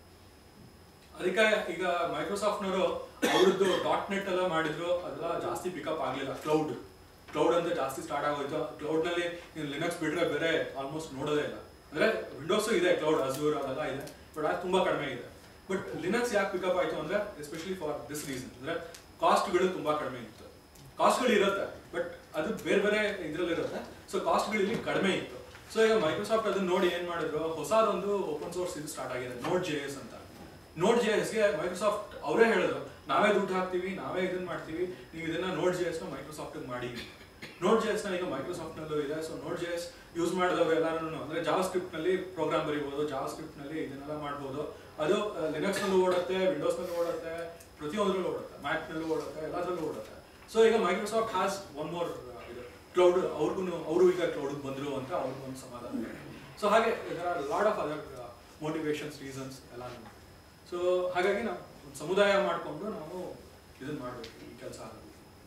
ಅದಕ್ಕೆ ಈಗ ಮೈಕ್ರೋಸಾಫ್ಟ್ನವರು ಅವ್ರದ್ದು ಡಾಟ್ ನೆಟ್ ಎಲ್ಲ ಮಾಡಿದ್ರು ಅದೆಲ್ಲ ಜಾಸ್ತಿ ಪಿಕಪ್ ಆಗಲಿಲ್ಲ ಕ್ಲೌಡ್ ಕ್ಲೌಡ್ ಅಂತ ಜಾಸ್ತಿ ಸ್ಟಾರ್ಟ್ ಆಗೋಯ್ತು ಕ್ಲೌಡ್ನಲ್ಲಿ ಲಿನಕ್ಸ್ ಬಿಟ್ರೆ ಬೇರೆ ಆಲ್ಮೋಸ್ಟ್ ನೋಡೋದೇ ಇಲ್ಲ ಅಂದ್ರೆ ವಿಂಡೋಸು ಇದೆ ಕ್ಲೌಡ್ ಅಜೂರ್ ಅದೆಲ್ಲ ಇದೆ ಬಟ್ ಅದು ತುಂಬಾ ಕಡಿಮೆ ಇದೆ ಬಟ್ ಲಿನಕ್ಸ್ ಯಾಕೆ ಪಿಕಪ್ ಆಯ್ತು ಅಂದ್ರೆ ಎಸ್ಪೆಷಲಿ ಫಾರ್ ದಿಸ್ ರೀಸನ್ ಅಂದ್ರೆ ಕಾಸ್ಟ್ಗಳು ತುಂಬಾ ಕಡಿಮೆ ಇತ್ತು ಕಾಸ್ಟ್ಗಳು ಇರುತ್ತೆ ಬಟ್ ಅದು ಬೇರೆ ಬೇರೆ ಇದ್ರಲ್ಲಿರುತ್ತೆ ಸೊ ಕಾಸ್ಟ್ಗಳು ಇಲ್ಲಿ ಕಡಿಮೆ ಇತ್ತು ಸೊ ಈಗ ಮೈಕ್ರೋಸಾಫ್ಟ್ ಅದನ್ನ ನೋಡಿ ಏನ್ ಮಾಡಿದ್ರು ಹೊಸದೊಂದು ಓಪನ್ ಸೋರ್ಸ್ ಇದು ಸ್ಟಾರ್ಟ್ ಆಗಿದೆ ನೋಟ್ ಜೆ ಎಸ್ ಅಂತ ನೋಟ್ ಜೆ ಎಸ್ಗೆ ಮೈಕ್ರೋಸಾಫ್ಟ್ ಅವರೇ ಹೇಳಿದ್ರು ನಾವೇ ದುಡ್ಡು ಹಾಕ್ತೀವಿ ನಾವೇ ಇದನ್ನ ಮಾಡ್ತೀವಿ ನೀವು ಇದನ್ನ ನೋಟ್ ಜೆ ಎಸ್ ನ ಮೈಕ್ರೋಸಾಫ್ಟ್ ಮಾಡಿ ನೋಟ್ ಜೆ ಎಸ್ ನ ಈಗ ಮೈಕ್ರೋಸಾಫ್ಟ್ ನಲ್ಲೂ ಇದೆ so node J S use ಮಾಡಿದವರು ಎಲ್ಲರೂ ಅಂದ್ರೆ ಜಾವಾ ಸ್ಕ್ರಿಪ್ಟ್ ನಲ್ಲಿ ಪ್ರೋಗ್ರಾಮ್ ಬರೀಬಹುದು ಜಾವಾ ಸ್ಕ್ರಿಪ್ಟ್ ನಲ್ಲಿ ಇದನ್ನೆಲ್ಲ ಮಾಡ್ಬೋದು ಅದು ಲಿನಕ್ಸ್ ನಲ್ಲೂ ಓಡುತ್ತೆ ವಿಂಡೋಸ್ ನಲ್ಲೂ ಓಡುತ್ತೆ ಪ್ರತಿಯೊಂದರಲ್ಲೂ ಓಡುತ್ತೆ ಮ್ಯಾಕ್ ನಲ್ಲೂ ಓಡುತ್ತೆ ಎಲ್ಲದರಲ್ಲೂ ಓಡುತ್ತೆ ಸೊ ಈಗ ಮೈಕ್ರೋಸಾಫ್ಟ್ ಹ್ಯಾಸ್ ಒನ್ ಮೋರ್ ಇದು ಕ್ಲೌಡ್ ಅವ್ರಿಗೂ ಅವರು ಈಗ ಕ್ಲೌಡ್ ಬಂದ್ರು ಅಂತ ಅವ್ರಿಗೂ ಒಂದು ಸಮಾಧಾನ ಸೊ ಹಾಗೆ lot of other motivations reasons ಎಲ್ಲ ಸೊ ಹಾಗಾಗಿ ನಾವು ಒಂದು ಸಮುದಾಯ ಮಾಡಿಕೊಂಡು ನಾವು ಇದನ್ನ ಮಾಡಬೇಕು ಈ ಕೆಲಸ ಆಗಬೇಕು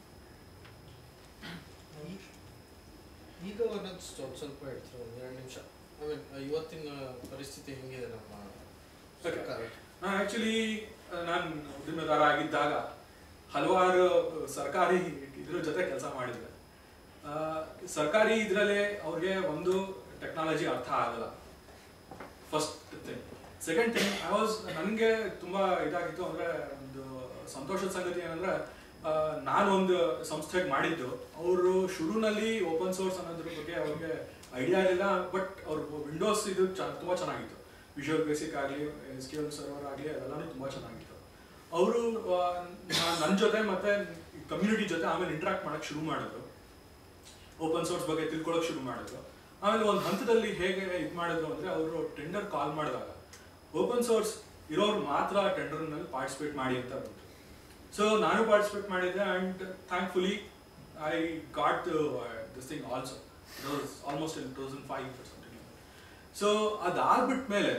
ಈಗ ಒಂದೊಂದು ಸ್ವಲ್ಪ ಸ್ವಲ್ಪ ಹೇಳ್ತಾರೆ ಒಂದು ಎರಡು ನಿಮಿಷ ಐ ಮೀನ್ ಇವತ್ತಿನ ಪರಿಸ್ಥಿತಿ ಹೆಂಗಿದೆ ನಮ್ಮ ಸರ್ಕಾರ ನಾನು ಆಕ್ಚುಲಿ ನಾನು ಉದ್ದಿಮೆದಾರ ಆಗಿದ್ದಾಗ ಹಲವಾರು ಸರ್ಕಾರಿ ಇದ್ರ ಜೊತೆ ಕೆಲಸ ಮಾಡಿದ್ದೆ ಆ, ಸರ್ಕಾರಿ ಇದರಲ್ಲೇ ಅವ್ರಿಗೆ ಒಂದು ಟೆಕ್ನಾಲಜಿ ಅರ್ಥ ಆಗಲ್ಲ first thing second thing I was ನನಗೆ ತುಂಬಾ ಇದಾಗಿತ್ತು ಅಂದ್ರೆ ಒಂದು ಸಂತೋಷದ ಸಂಗತಿ ಏನಂದ್ರೆ ಆ, ನಾನು ಒಂದು ಸಂಸ್ಥೆಗೆ ಮಾಡಿದ್ದು ಅವರು ಶುರುನಲ್ಲಿ ಓಪನ್ ಸೋರ್ಸ್ ಅನ್ನೋದ್ರ ಬಗ್ಗೆ ಅವ್ರಿಗೆ ಐಡಿಯಾ ಇರಲಿಲ್ಲ ಬಟ್ ಅವ್ರ ವಿಂಡೋಸ್ ಇದು ಚ- ತುಂಬಾ ಚೆನ್ನಾಗಿತ್ತು ವಿಜುವಲ್ ಬೇಸಿಕ್ ಆಗಲಿ ಎಸ್ ಕೆ ಸರ್ವರ್ ಆಗಲಿ ಅದೆಲ್ಲನೂ ತುಂಬಾ ಚೆನ್ನಾಗಿತ್ತು ಅವರು ನನ್ನ ಜೊತೆ ಮತ್ತೆ ಕಮ್ಯುನಿಟಿ ಜೊತೆ ಆಮೇಲೆ ಇಂಟ್ರಾಕ್ಟ್ ಮಾಡಕ್ ಶುರು ಮಾಡಿದ್ರು ಓಪನ್ ಸೋರ್ಸ್ ಬಗ್ಗೆ ತಿಳ್ಕೊಳಕ್ ಶುರು ಮಾಡಿದ್ರು ಆಮೇಲೆ ಒಂದು ಹಂತದಲ್ಲಿ ಹೇಗೆ ಇದು ಮಾಡಿದ್ರು ಅಂದ್ರೆ ಅವರು ಟೆಂಡರ್ ಕಾಲ್ ಮಾಡಿದಾಗ ಓಪನ್ ಸೋರ್ಸ್ ಇರೋರು ಮಾತ್ರ ಟೆಂಡರ್ ನಲ್ಲಿ ಪಾರ್ಟಿಸಿಪೇಟ್ ಮಾಡಿ ಅಂತ ಬಂತು ಸೊ ನಾನು ಪಾರ್ಟಿಸಿಪೇಟ್ ಮಾಡಿದ್ದೆ and thankfully I got this thing also almost in two thousand five so ಅದಾಗ್ಬಿಟ್ಮೇಲೆ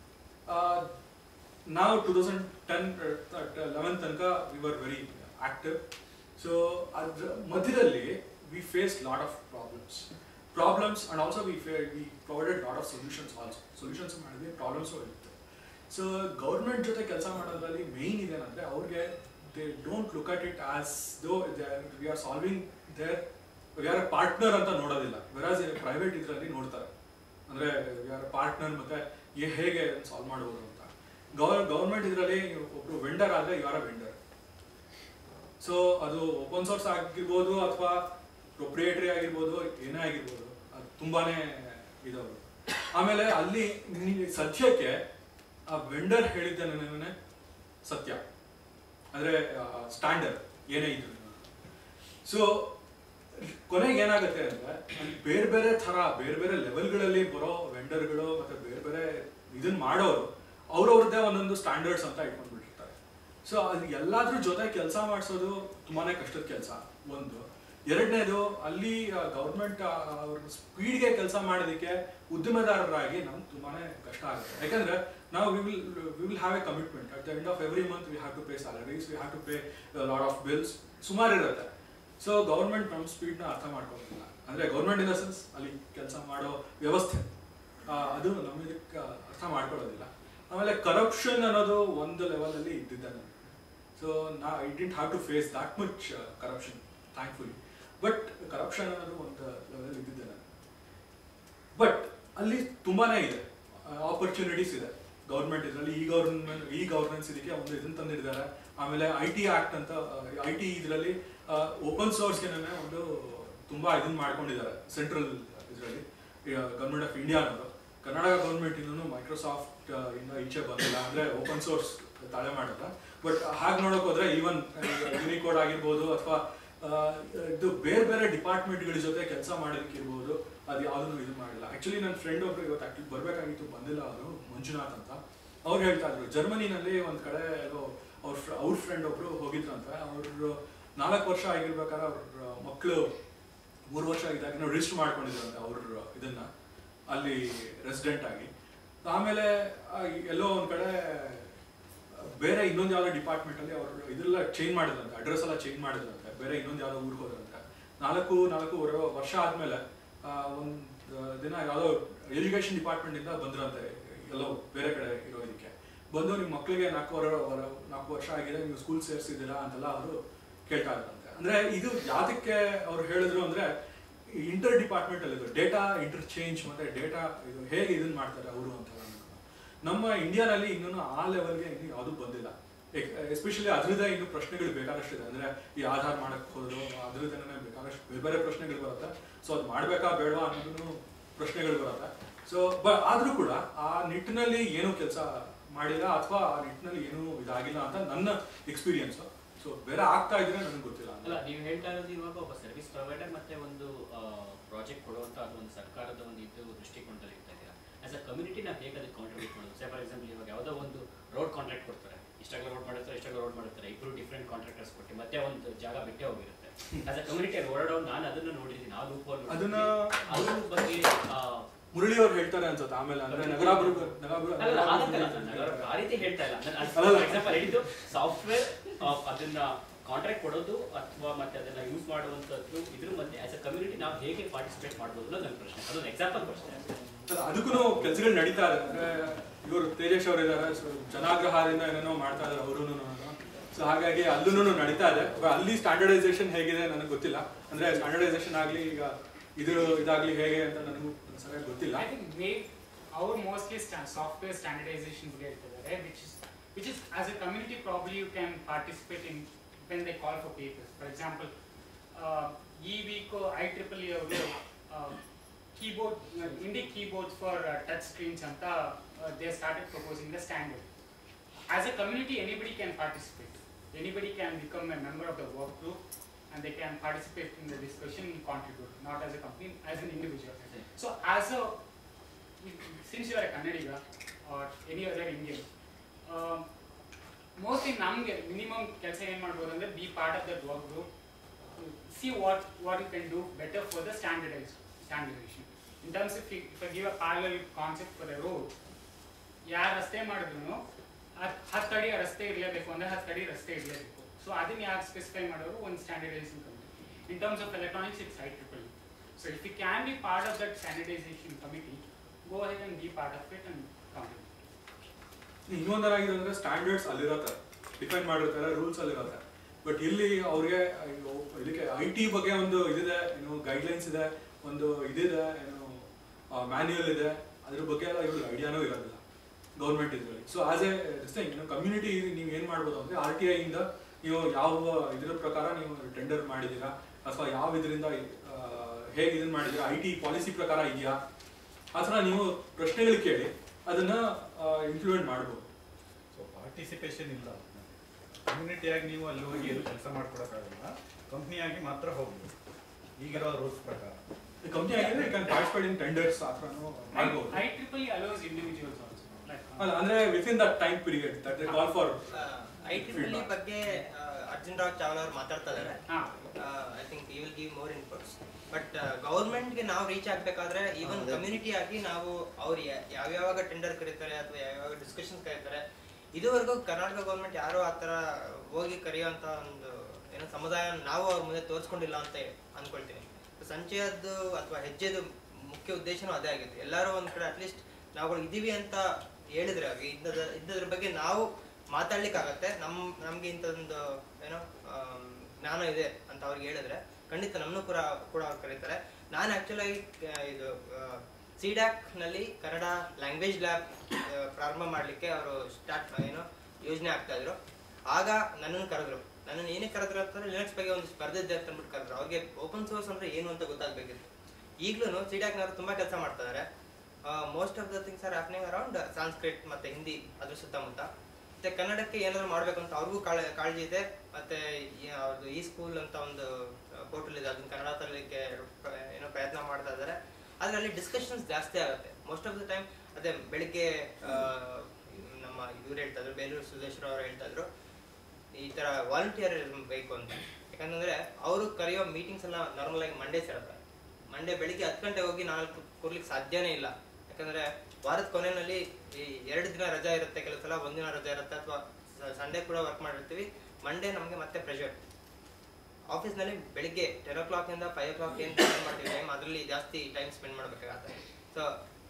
ನಾವು ಟೂ ತೌಸಂಡ್ ಟೆನ್ ಲೆವೆನ್ ತನಕ we were very active so ಅದ್ರ ಮಧ್ಯದಲ್ಲಿ we face lot of problems problems and also we we provided lot of solutions also solutions ಮಾಡಿದ್ವಿ ಪ್ರಾಬ್ಲಮ್ಸ್ ಇರುತ್ತೆ ಸೊ ಗೌರ್ಮೆಂಟ್ ಜೊತೆ ಕೆಲಸ ಮಾಡೋದ್ರಲ್ಲಿ ಮೇಯ್ನ್ ಇದೇನಂದ್ರೆ ಅವ್ರಿಗೆ they don't look at it as though we are solving their we are partner ಅಂತ ನೋಡೋದಿಲ್ಲ ವೆರಾಸ್ ಪ್ರೈವೇಟ್ ಇದರಲ್ಲಿ ನೋಡ್ತಾರೆ ಅಂದ್ರೆ ವಿ ಆರ್ ಪಾರ್ಟ್ನರ್ ಮತ್ತೆ ಏ- ಹೇಗೆ ಸಾಲ್ವ್ ಮಾಡ್ಬೋದು ಅಂತ ಗವರ್ ಗೌರ್ಮೆಂಟ್ ಇದರಲ್ಲಿ ಒಬ್ರು ವೆಂಡರ್ ಆದ್ರೆ you are a vendor so ಅದು ಓಪನ್ ಸೋರ್ಸ್ ಆಗಿರ್ಬೋದು ಅಥವಾ ಪ್ರೊಪ್ರಿಯೇಟರಿ ಆಗಿರ್ಬೋದು ಏನೇ ಆಗಿರ್ಬೋದು ಅದು ತುಂಬಾನೇ ಇದಾವೆ ಆಮೇಲೆ ಅಲ್ಲಿ ನೀ- ಸದ್ಯಕ್ಕೆ ಆ ವೆಂಡರ್ ಹೇಳಿದ್ದ ನನಗೆ ಸತ್ಯ ಅಂದ್ರೆ ಸ್ಟ್ಯಾಂಡರ್ಡ್ ಏನೇ ಇದ್ರು ಸೊ ಕೊನೆಗೆ ಏನಾಗುತ್ತೆ ಅಂದ್ರೆ ಅಲ್ಲಿ ಬೇರೆ ಬೇರೆ ತರ ಬೇರೆ ಬೇರೆ ಲೆವೆಲ್ಗಳಲ್ಲಿ ಬರೋ ವೆಂಡರ್ಗಳು ಮತ್ತೆ ಬೇರೆ ಬೇರೆ ಇದನ್ನ ಮಾಡೋರು ಅವ್ರವ್ರದ್ದೇ ಒಂದೊಂದು ಸ್ಟ್ಯಾಂಡರ್ಡ್ಸ್ ಅಂತ ಇಟ್ಕೊಂಡ್ಬಿಟ್ಟಿರ್ತಾರೆ ಸೊ ಅದು ಎಲ್ಲಾದ್ರ ಜೊತೆ ಕೆಲಸ ಮಾಡಿಸೋದು ತುಂಬಾನೇ ಕಷ್ಟದ ಕೆಲಸ ಒಂದು ಎರಡನೇದು ಅಲ್ಲಿ ಗೌರ್ಮೆಂಟ್ ಅವ್ರ ಸ್ಪೀಡ್ಗೆ ಕೆಲಸ ಮಾಡೋದಕ್ಕೆ ಉದ್ಯಮದಾರರಾಗಿ ನಮ್ಗೆ ತುಂಬಾನೇ ಕಷ್ಟ ಆಗುತ್ತೆ ಯಾಕಂದ್ರೆ ನಾವು we will we will have a commitment at the end of every month we have to pay salaries we have to pay lot of bills ಸುಮಾರು ಇರುತ್ತೆ ಸೊ ಗೌರ್ಮೆಂಟ್ ನಮ್ಮ ಸ್ಪೀಡ್ನ ಅರ್ಥ ಮಾಡ್ಕೊಳ್ತಿಲ್ಲ ಅಂದ್ರೆ ಗೌರ್ಮೆಂಟ್ ಇನ್ ದ ಸೆನ್ಸ್ ಅಲ್ಲಿ ಕೆಲಸ ಮಾಡೋ ವ್ಯವಸ್ಥೆ ಆ, ಅದು ನಮ್ಮ ಇದಕ್ಕೆ ಅರ್ಥ ಮಾಡ್ಕೊಳ್ಳೋದಿಲ್ಲ ಆಮೇಲೆ ಕರಪ್ಷನ್ ಅನ್ನೋದು ಒಂದು ಲೆವೆಲಲ್ಲಿ ಇದ್ದಿದ್ದೆ ನನಗೆ ಸೊ ನಾ I didn't have to face that much corruption thankfully but corruption ಅನ್ನೋದು ಒಂದು ಲೆವೆಲ್ ಇದ್ದಿದ್ದೆ ನಾನು ಬಟ್ ಅಲ್ಲಿ ತುಂಬಾನೇ ಇದೆ ಆಪರ್ಚುನಿಟೀಸ್ ಇದೆ ಗೌರ್ಮೆಂಟ್ ಇದರಲ್ಲಿ ಈ ಗೌರ್ಮೆಂಟ್ ಈ ಗವರ್ನೆನ್ಸ್ ಇದಕ್ಕೆ ಒಂದು ಇದನ್ನ ತಂದಿದ್ದಾರೆ ಆಮೇಲೆ ಐ ಟಿ ಆಕ್ಟ್ ಅಂತ ಐ ಟಿ ಇದರಲ್ಲಿ ಓಪನ್ ಸೋರ್ಸ್ಗೆ ಒಂದು ತುಂಬಾ ಇದನ್ನ ಮಾಡ್ಕೊಂಡಿದ್ದಾರೆ ಸೆಂಟ್ರಲ್ ಇದರಲ್ಲಿ ಗವರ್ಮೆಂಟ್ ಆಫ್ ಇಂಡಿಯಾ ಅನ್ನೋದು ಕರ್ನಾಟಕ ಗೌರ್ಮೆಂಟ್ ಇನ್ನೂ ಮೈಕ್ರೋಸಾಫ್ಟ್ ಇಂದ ಈಚೆ ಬಂದಿಲ್ಲ ಅಂದ್ರೆ ಓಪನ್ ಸೋರ್ಸ್ ತಾಳೆ ಮಾಡಿಲ್ಲ ಬಟ್ ಹಾಗೆ ನೋಡಕ್ ಹೋದ್ರೆ ಈವನ್ ಯೂನಿಕೋಡ್ ಆಗಿರ್ಬೋದು ಅಥವಾ ಇದು ಬೇರೆ ಬೇರೆ ಡಿಪಾರ್ಟ್ಮೆಂಟ್ಗಳ ಜೊತೆ ಕೆಲಸ ಮಾಡೋದಕ್ಕಿರ್ಬೋದು ಅದು ಯಾವುದನ್ನು ಇದು ಮಾಡಿಲ್ಲ ಆಕ್ಚುಲಿ ನನ್ನ ಫ್ರೆಂಡ್ ಒಬ್ರು ಇವತ್ತು ಆಕ್ಚುಲಿ ಬರ್ಬೇಕಾಗಿತ್ತು ಬಂದಿಲ್ಲ ಅವರು ಮಂಜುನಾಥ್ ಅಂತ ಅವ್ರು ಹೇಳ್ತಾ ಇದ್ರು ಜರ್ಮನಿನಲ್ಲಿ ಒಂದ್ ಕಡೆ ಏನೋ ಅವ್ರ ಅವ್ರ ಫ್ರೆಂಡ್ ಒಬ್ರು ಹೋಗಿದ್ರಂತೆ ಅವ್ರು ನಾಲ್ಕು ವರ್ಷ ಆಗಿರ್ಬೇಕಾದ್ರೆ ಅವ್ರ ಮಕ್ಕಳು ಮೂರು ವರ್ಷ ಆಗಿದ್ದಾಗ ನಾವು ರಿಜಿಸ್ಟರ್ ಮಾಡ್ಕೊಂಡಿದ್ರಂತೆ ಅವ್ರ ಇದನ್ನ ಅಲ್ಲಿ ರೆಸಿಡೆಂಟ್ ಆಗಿ ಆಮೇಲೆ ಆ, ಎಲ್ಲೋ ಒಂದ್ ಕಡೆ ಬೇರೆ ಇನ್ನೊಂದು ಯಾವ್ದೋ ಡಿಪಾರ್ಟ್ಮೆಂಟ್ ಅಲ್ಲಿ ಅವರು ಇದೆಲ್ಲ ಚೇಂಜ್ ಮಾಡಿದ್ರಂತೆ ಅಡ್ರೆಸ್ ಎಲ್ಲ ಚೇಂಜ್ ಮಾಡಿದ್ರಂತೆ ಬೇರೆ ಇನ್ನೊಂದು ಯಾವ್ದೋ ಊರಿಗೆ ಹೋದ್ರಂತೆ ನಾಲ್ಕು ನಾಲ್ಕೂವರೆ ವರ್ಷ ಆದ್ಮೇಲೆ ಆ, ಒಂದ್ ದಿನ ಯಾವ್ದೋ ಎಜುಕೇಶನ್ ಡಿಪಾರ್ಟ್ಮೆಂಟ್ ಇಂದ ಬಂದ್ರಂತೆ ಎಲ್ಲೋ ಬೇರೆ ಕಡೆ ಇರೋದಕ್ಕೆ ಬಂದು ನಿಮ್ಮ ಮಕ್ಕಳಿಗೆ ನಾಲ್ಕು ವರ ವರ- ನಾಲ್ಕು ವರ್ಷ ಆಗಿದೆ ನೀವು ಸ್ಕೂಲ್ ಸೇರಿಸಿದ್ದೀರಾ ಅಂತೆಲ್ಲ ಅವರು ಕೇಳ್ತಾ ಇದ್ರಂತೆ ಅಂದ್ರೆ ಇದು ಯಾವ್ದಕ್ಕೆ ಅವ್ರು ಹೇಳಿದ್ರು ಅಂದ್ರೆ ಇಂಟರ್ ಡಿಪಾರ್ಟ್ಮೆಂಟ್ ಅಲ್ಲಿ ಡೇಟಾ ಇಂಟರ್ಚೇಂಜ್ ಮತ್ತೆ ಡೇಟಾ ಇದು ಹೇಗೆ ಇದನ್ನ ಮಾಡ್ತಾರೆ ಅವರು ಅಂತ ನಮ್ಮ ಇಂಡಿಯಾನಲ್ಲಿ ಇನ್ನೂ ಆ ಲೆವೆಲ್ಗೆ ಇನ್ನು ಯಾವುದು ಬಂದಿಲ್ಲ ಎಸ್ಪೆಷಲಿ ಅದ್ರದ್ದೇ ಇನ್ನು ಪ್ರಶ್ನೆಗಳು ಬೇಕಾದಷ್ಟಿದೆ ಅಂದ್ರೆ ಈ ಆಧಾರ್ ಮಾಡಕ್ ಹೋದ್ರು ಅದ್ರದ್ದೇನೆ ಬೇಕಾದಷ್ಟು ಬೇರೆ ಬೇರೆ ಪ್ರಶ್ನೆಗಳು ಬರುತ್ತೆ ಸೊ ಅದು ಮಾಡ್ಬೇಕಾ ಬೇಡವಾ ಅನ್ನೋದನ್ನು ಪ್ರಶ್ನೆಗಳು ಬರುತ್ತೆ ಸೊ ಬ ಆದ್ರೂ ಕೂಡ ಆ ನಿಟ್ಟಿನಲ್ಲಿ ಏನೂ ಕೆಲಸ ಮಾಡಿಲ್ಲ ಅಥವಾ ಆ ನಿಟ್ಟಿನಲ್ಲಿ ಏನೂ ಇದಾಗಿಲ್ಲ ಅಂತ ನನ್ನ ಎಕ್ಸ್ಪೀರಿಯನ್ಸ್ ಸೊ ಬೇರೆ ಆಗ್ತಾ ಇದ್ರೆ ನನಗೆ ಗೊತ್ತಿಲ್ಲ ಅಲ್ಲ ನೀವು ಹೇಳ್ತಾ ಇರೋದು ಇವಾಗ ಒಬ್ಬ ಸರ್ವಿಸ್ ಪ್ರೊವೈಡರ್ ಮತ್ತೆ ಒಂದು ಪ್ರಾಜೆಕ್ಟ್ ಕೊಡುವಂತ ಅದು ಒಂದು ಸರ್ಕಾರದ ಒಂದು ಇದು ದೃಷ್ಟಿಕೋನದಲ್ಲಿ ಇರ್ತಾ ಇದೆಯಾ ಆಸ್ ಅ ಕಮ್ಯುನಿಟಿ ನಾವು ಹೇಗೆ ಅದಕ್ಕೆ ಕಾಂಟ್ರಿಬ್ಯೂಟ್ ಮಾಡೋದು ಸೇ ಫಾರ್ ಎಕ್ಸಾಂಪಲ್ ಇವಾಗ ಯಾವುದೋ ಒಂದು ರೋಡ್ ಕಾಂಟ್ರಾಕ್ಟ್ ಕೊಡ್ತಾರೆ ಇಷ್ಟಾಗಲ ರೋಡ್ ಮಾಡಿರ್ತಾರೆ ಇಷ್ಟಾಗಲ ರೋಡ್ ಮಾಡಿರ್ತಾರೆ ಇಬ್ರು ಡಿಫ್ರೆಂಟ್ ಕಾಂಟ್ರಾಕ್ಟರ್ಸ್ ಕೊಟ್ಟು ಮತ್ತೆ ಒಂದು ಜಾಗ ಬಿಟ್ಟೇ ಹೋಗಿರುತ್ತೆ ಆಸ್ ಅ ಕಮ್ಯುನಿಟಿ ಓಡಾಡೋ ನಾನು ಅದನ್ನ ನೋಡಿದ್ದೀನಿ ಆ ಲೂಪ್ ಅದನ್ನ- ಅದ್ರ ಬಗ್ಗೆ ಆ, ಮುರಳಿ ಅವ್ರು ಹೇಳ್ತಾರೆ ಅನ್ಸುತ್ತೆ ಆಮೇಲೆ ಅಂದ್ರೆ ನಗರಾಭಿವೃದ್ಧಿ ಅಲ್ಲ, ಆಗತ್ತಲ್ಲ, ನಾನು ಅದರ ಆ ರೀತಿ ಹೇಳ್ತಾ ಇಲ್ಲ ಅಲ್ಲಲ್ಲ. ಫಾರ್ ಎಕ್ಸಾಂಪಲ್ ಹೇಳಿದ್ದು ಸಾಫ್ಟ್ವೇರ್ ಅದನ್ನ ಕಾಂಟ್ರಾಕ್ಟ್ ಕೊಡೋದು ಅಥವಾ ಮತ್ತೆ ಅದನ್ನ ಯೂಸ್ ಮಾಡುವಂತದ್ದು ಇದ್ರ ಮಧ್ಯೆ ಆಸ್ ಅ ಕಮ್ಯುನಿಟಿ ನಾವು ಹೇಗೆ ಪಾರ್ಟಿಸಿಪೇಟ್ ಮಾಡ್ಬೋದು ಅನ್ನೋದು ನನ್ನ ಪ್ರಶ್ನೆ ಅದೊಂದು ಎಕ್ಸಾಂಪಲ್ ಪ್ರಶ್ನೆ ಅಲ್ಲ, ಅದಕ್ಕೂ ಕೆಲಸಗಳು ನಡೀತಾ ಇದೆ ಅಂದ್ರೆ ಇವರು ತೇಜಸ್ ಅವರು ಇದ್ದಾರೆ ಸೊ ಜನಾಗ್ರಹದಿಂದ ಏನೇನೋ ಮಾಡ್ತಾ ಇದ್ದಾರೆ ಅವರು ಸೊ ಹಾಗಾಗಿ ಅಲ್ಲೂ ನಡೀತಾ ಇದೆ But ಅಲ್ಲಿ ಸ್ಟ್ಯಾಂಡರ್ಡೈಸೇಷನ್ ಹೇಗಿದೆ ನನಗೆ ಗೊತ್ತಿಲ್ಲ ಅಂದ್ರೆ ಸ್ಟ್ಯಾಂಡರ್ಡೈಸೇಷನ್ ಆಗ್ಲಿ ಈಗ ಇದು ಇದಾಗ್ಲಿ ಹೇಗೆ ಅಂತ ನನಗೂ ಸರಿಯಾಗಿ ಗೊತ್ತಿಲ್ಲ I think we our mostly sta- software standardization ಬಗ್ಗೆ ಹೇಳ್ತಿದ್ದಾರೆ which is which is as a community probably you can participate in when they call for papers. For example, uh, ಈ week ಐ ಟ್ರಿಪಲ್ ಇ ಅವರು keyboard Indic keyboards for touch screens ಅಂತ they started proposing the standard as a community anybody can participate anybody can become a member of the work group and they can participate in the discussion and contribute, not as a company, as an individual. So as a, since you are a Kannadiga or any other Indian, um, mostly ನಮಗೆ ಮಿನಿಮಮ್ ಕೆಲಸ ಏನು ಮಾಡ್ಬೋದು ಅಂದರೆ be part of that work group see what what you can do better for the standardise standardisation in terms if if give a parallel concept for the road ಯಾರು ರಸ್ತೆ ಮಾಡಿದ್ರು ಹತ್ತು ಅಡಿ ರಸ್ತೆ ಇರಲೇಬೇಕು ಅಂದರೆ ಹತ್ತು ಅಡಿ ರಸ್ತೆ ಇರಲೇಬೇಕು ಸೊ ಅದನ್ನ ಯಾರು ಸ್ಪೆಸಿಫೈ ಮಾಡೋರು ಒಂದು standardisation committee in terms of electronics it's I triple so if you can be part of that standardisation committee go ahead and be part of it and complete ಇನ್ನೊಂದರಾಗಿದೆ ಅಂದ್ರೆ ಸ್ಟ್ಯಾಂಡರ್ಡ್ಸ್ ಅಲ್ಲಿರತ್ತೆ ಡಿಫೈನ್ ಮಾಡಿರ್ತಾರೆ ರೂಲ್ಸ್ ಅಲ್ಲಿರತ್ತೆ ಬಟ್ ಇಲ್ಲಿ ಅವ್ರಿಗೆ ಅಯ್ಯೋ, ಇದಕ್ಕೆ ಐ ಟಿ ಬಗ್ಗೆ ಒಂದು ಇದಿದೆ ಏನು ಗೈಡ್ಲೈನ್ಸ್ ಇದೆ ಒಂದು ಇದಿದೆ ಏನು ಮ್ಯಾನ್ಯುಯಲ್ ಇದೆ ಅದ್ರ ಬಗ್ಗೆ ಎಲ್ಲ ಇವ್ರಿಗೆ ಐಡಿಯಾನೂ ಇರೋದಿಲ್ಲ ಗೌರ್ಮೆಂಟ್ ಇದರಲ್ಲಿ ಸೊ ಆಸ್ ಎ ಥಿಂಗ್ ನೀವು ಕಮ್ಯುನಿಟಿ ನೀವು ಏನು ಮಾಡ್ಬೋದು ಅಂದ್ರೆ ಆರ್ ಟಿ ಐ ಇಂದ ನೀವು ಯಾವ ಇದ್ರ ಪ್ರಕಾರ ನೀವು ಟೆಂಡರ್ ಮಾಡಿದ್ದೀರಾ ಅಥವಾ ಯಾವ ಇದರಿಂದ ಹೇಗೆ ಇದನ್ನ ಮಾಡಿದ್ರೆ ಐ ಟಿ ಪಾಲಿಸಿ ಪ್ರಕಾರ ಇದೆಯಾ ಆ ಥರ ನೀವು ಪ್ರಶ್ನೆಗಳು ಕೇಳಿ ಅದನ್ನ ಇಂಪ್ಲಿಮೆಂಟ್ ಮಾಡ್ಬೋದು ಸೊ ಪಾರ್ಟಿಸಿಪೇಷನ್ ಇಲ್ಲ ಕಮ್ಯುನಿಟಿಯಾಗಿ ನೀವು ಅಲ್ಲಿ ಹೋಗಿ ಏನು ಕೆಲಸ ಮಾಡ್ಕೊಡಕ್ಕಾಗಲ್ಲ ಕಂಪ್ನಿಯಾಗಿ ಮಾತ್ರ ಹೋಗ್ಬೋದು ಈಗಿರೋ ರೂಲ್ಸ್ ಪ್ರಕಾರ ಕಂಪ್ನಿ ಆಗಿದ್ರೆ you can participate in tenders ಆ ಥರನೂ ಮಾಡ್ಬೋದು I triple E allows individuals also. Like, ಅಲ್ಲ ಅಂದ್ರೆ with that time period that call for I triple ಬಗ್ಗೆ ಆ, ಅರ್ಜುನ್ ರಾವ್ ಚಾವ್ಲಾ ಅವ್ರು ಮಾತಾಡ್ತಾ ಇದ್ದಾರೆ ಹಾ. I think you will give more inputs but ಗೌರ್ಮೆಂಟ್ಗೆ ನಾವು ರೀಚ್ ಆಗ್ಬೇಕಾದ್ರೆ ಈವನ್ ಕಮ್ಯುನಿಟಿ ಆಗಿ ನಾವು ಅವ್ರು ಯಾ- ಯಾವ್ಯಾವಾಗ ಟೆಂಡರ್ ಕರೀತಾರೆ ಅಥವಾ ಯಾವ್ಯಾವ ಡಿಸ್ಕಷನ್ ಕರೀತಾರೆ ಇದುವರೆಗೂ ಕರ್ನಾಟಕ ಗೌರ್ಮೆಂಟ್ ಯಾರು ಆ ಥರ ಹೋಗಿ ಕರೆಯುವಂತ ಒಂದು ಏನೋ ಸಮುದಾಯ ನಾವು ಅವ್ರ ಮುಂದೆ ತೋರಿಸ್ಕೊಂಡಿಲ್ಲ ಅಂತ ಅನ್ಕೊಳ್ತೀನಿ ಸಂಚಯದ್ದು ಅಥವಾ ಹೆಜ್ಜೆದು ಮುಖ್ಯ ಉದ್ದೇಶನೂ ಅದೇ ಆಗಿತ್ತು ಎಲ್ಲರೂ ಒಂದ್ ಕಡೆ ಅಟ್ಲೀಸ್ಟ್ ನಾವುಗಳು ಇದೀವಿ ಅಂತ ಹೇಳಿದ್ರೆ ಅವ್ರಿಗೆ ಇದ್ದದ ಇದ್ದದ್ರ ಬಗ್ಗೆ ನಾವು ಮಾತಾಡ್ಲಿಕ್ಕಾಗತ್ತೆ ನಮ್ ನಮ್ಗೆ ಇಂಥದೊಂದು ಏನೋ ಆಮ್, ಜ್ಞಾನ ಇದೆ ಅಂತ ಅವ್ರಿಗೆ ಹೇಳಿದ್ರೆ ಖಂಡಿತ ನಮ್ಮನ್ನು ಕೂಡ ಕೂಡ ಅವ್ರು ಕರೀತಾರೆ ನಾನು ಆಕ್ಚುಲಿ ಇದು ಸಿಡ್ಯಾಕ್ ನಲ್ಲಿ ಕನ್ನಡ ಲ್ಯಾಂಗ್ವೇಜ್ ಲ್ಯಾಬ್ ಪ್ರಾರಂಭ ಮಾಡ್ಲಿಕ್ಕೆ ಅವರು ಸ್ಟಾರ್ಟ್ ಏನೋ ಯೋಜನೆ ಆಗ್ತಾ ಇದ್ರು ಆಗ ನನ್ನನ್ನು ಕರೆದ್ರು ನನ್ನನ್ನು ಏನಕ್ಕೆ ಕರೆದ್ರು ಅಂತಂದ್ರೆ ಲಿನಕ್ಸ್ ಬಗ್ಗೆ ಒಂದು ಸ್ಪರ್ಧೆ ಇದೆ ಅಂತ ಅಂದ್ಬಿಟ್ಟು ಕರೆದ್ರು ಅವ್ರಿಗೆ ಓಪನ್ ಸೋರ್ಸ್ ಅಂದ್ರೆ ಏನು ಅಂತ ಗೊತ್ತಾಗ್ಬೇಕಿತ್ತು ಈಗಲೂ ಸಿಡ್ಯಾಕ್ನವರು ತುಂಬಾ ಕೆಲಸ ಮಾಡ್ತಾ ಇದಾರೆ most of the things are happening around Sanskrit ಮತ್ತೆ ಹಿಂದಿ ಅದ್ರ ಸುತ್ತಮುತ್ತ ಮತ್ತೆ ಕನ್ನಡಕ್ಕೆ ಏನಾದ್ರು ಮಾಡ್ಬೇಕು ಅಂತ ಅವ್ರಿಗೂ ಕಾಳ ಕಾಳಜಿ ಇದೆ ಮತ್ತೆ ಈ- ಅವ್ರದ್ದು ಈ ಸ್ಕೂಲ್ ಅಂತ ಒಂದು ಪೋರ್ಟಲ್ ಇದೆ ಅದನ್ನ ಕನ್ನಡ ತರಲಿಕ್ಕೆ ಪ್ರ- ಏನೋ ಪ್ರಯತ್ನ ಮಾಡ್ತಾ ಇದ್ದಾರೆ ಆದ್ರೆ ಅಲ್ಲಿ ಡಿಸ್ಕಷನ್ಸ್ ಜಾಸ್ತಿ ಆಗುತ್ತೆ ಮೋಸ್ಟ್ ಆಫ್ ದ ಟೈಮ್ ಅದೇ ಬೆಳಿಗ್ಗೆ ಆ, ನಮ್ಮ ಇವ್ರು ಹೇಳ್ತಾ ಇದ್ರು ಬೇಲೂರು ಸುದೇಶ್ವರ ಅವರು ಹೇಳ್ತಾ ಇದ್ರು ಈ ತರ ವಾಲಂಟಿಯರ್ ಬೇಕು ಅಂತ ಯಾಕಂತಂದ್ರೆ ಅವರು ಕರೆಯೋ ಮೀಟಿಂಗ್ಸ್ ಎಲ್ಲ ನಾರ್ಮಲ್ ಆಗಿ ಮಂಡೇಸ್ ಇರುತ್ತೆ ಮಂಡೇ ಬೆಳಿಗ್ಗೆ ಹತ್ತು ಗಂಟೆ ಹೋಗಿ ನಾಲ್ಕು ಕೂರ್ಲಿಕ್ಕೆ ಸಾಧ್ಯನೇ ಇಲ್ಲ ಯಾಕಂದ್ರೆ ವಾರದ ಕೊನೆಯಲ್ಲಿ ಈ ಎರಡು ದಿನ ರಜಾ ಇರುತ್ತೆ ಕೆಲವು ಸಲ ಒಂದಿನ ರಜಾ ಇರುತ್ತೆ ಅಥವಾ ಸಂಡೇ ಕೂಡ ವರ್ಕ್ ಮಾಡಿರ್ತೀವಿ ಮಂಡೇ ನಮಗೆ ಮತ್ತೆ ಪ್ರೆಷರ್ ಆಫೀಸ್ನಲ್ಲಿ ಬೆಳಿಗ್ಗೆ ಟೆನ್ ಓ ಕ್ಲಾಕಿಂದ ಫೈವ್ ಓ ಕ್ಲಾಕ್ ಏನು ಸ್ಪೆಂಡ್ ಮಾಡ್ತೀವಿ ಟೈಮ್ ಅದರಲ್ಲಿ ಜಾಸ್ತಿ ಟೈಮ್ ಸ್ಪೆಂಡ್ ಮಾಡಬೇಕಾಗತ್ತೆ ಸೊ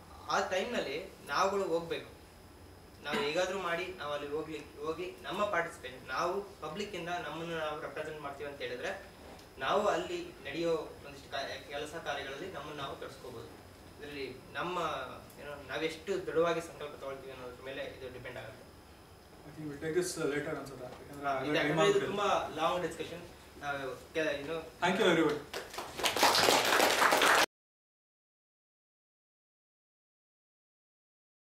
ಆ ಟೈಮ್ನಲ್ಲಿ ನಾವುಗಳು ಹೋಗ್ಬೇಕು ನಾವು ಹೇಗಾದ್ರೂ ಮಾಡಿ ನಾವು ಅಲ್ಲಿ ಹೋಗ್ಲಿ ಹೋಗಿ ನಮ್ಮ ಪಾರ್ಟಿಸಿಪೇಷನ್ ನಾವು ಪಬ್ಲಿಕ್ ಇಂದ ನಮ್ಮನ್ನು ನಾವು ರೆಪ್ರೆಸೆಂಟ್ ಮಾಡ್ತೀವಿ ಅಂತ ಹೇಳಿದ್ರೆ ನಾವು ಅಲ್ಲಿ ನಡೆಯೋ ಒಂದಿಷ್ಟು ಕಾ- ಕೆಲಸ ಕಾರ್ಯಗಳಲ್ಲಿ ನಮ್ಮನ್ನು ನಾವು ತೊಡಸ್ಕೋಬಹುದು ಇದರಲ್ಲಿ ನಮ್ಮ ಏನೋ ನಾವೆಷ್ಟು ದೃಢವಾಗಿ ಸಂಕಲ್ಪ ತಗೊಳ್ತೀವಿ ಅನ್ನೋದ್ರ ಮೇಲೆ ಇದು ಡಿಪೆಂಡ್ ಆಗುತ್ತೆ I think will take this later ಅನ್ಸುತ್ತೆ ಇದು ಯಾಕಂದ್ರೆ ಯಾಕಂದ್ರೆ ಇದು ತುಂಬಾ ಲಾಂಗ್ ಡಿಸ್ಕಷನ್ ಇನ್ನು ಥ್ಯಾಂಕ್ ಯು ಎವ್ರಿವನ್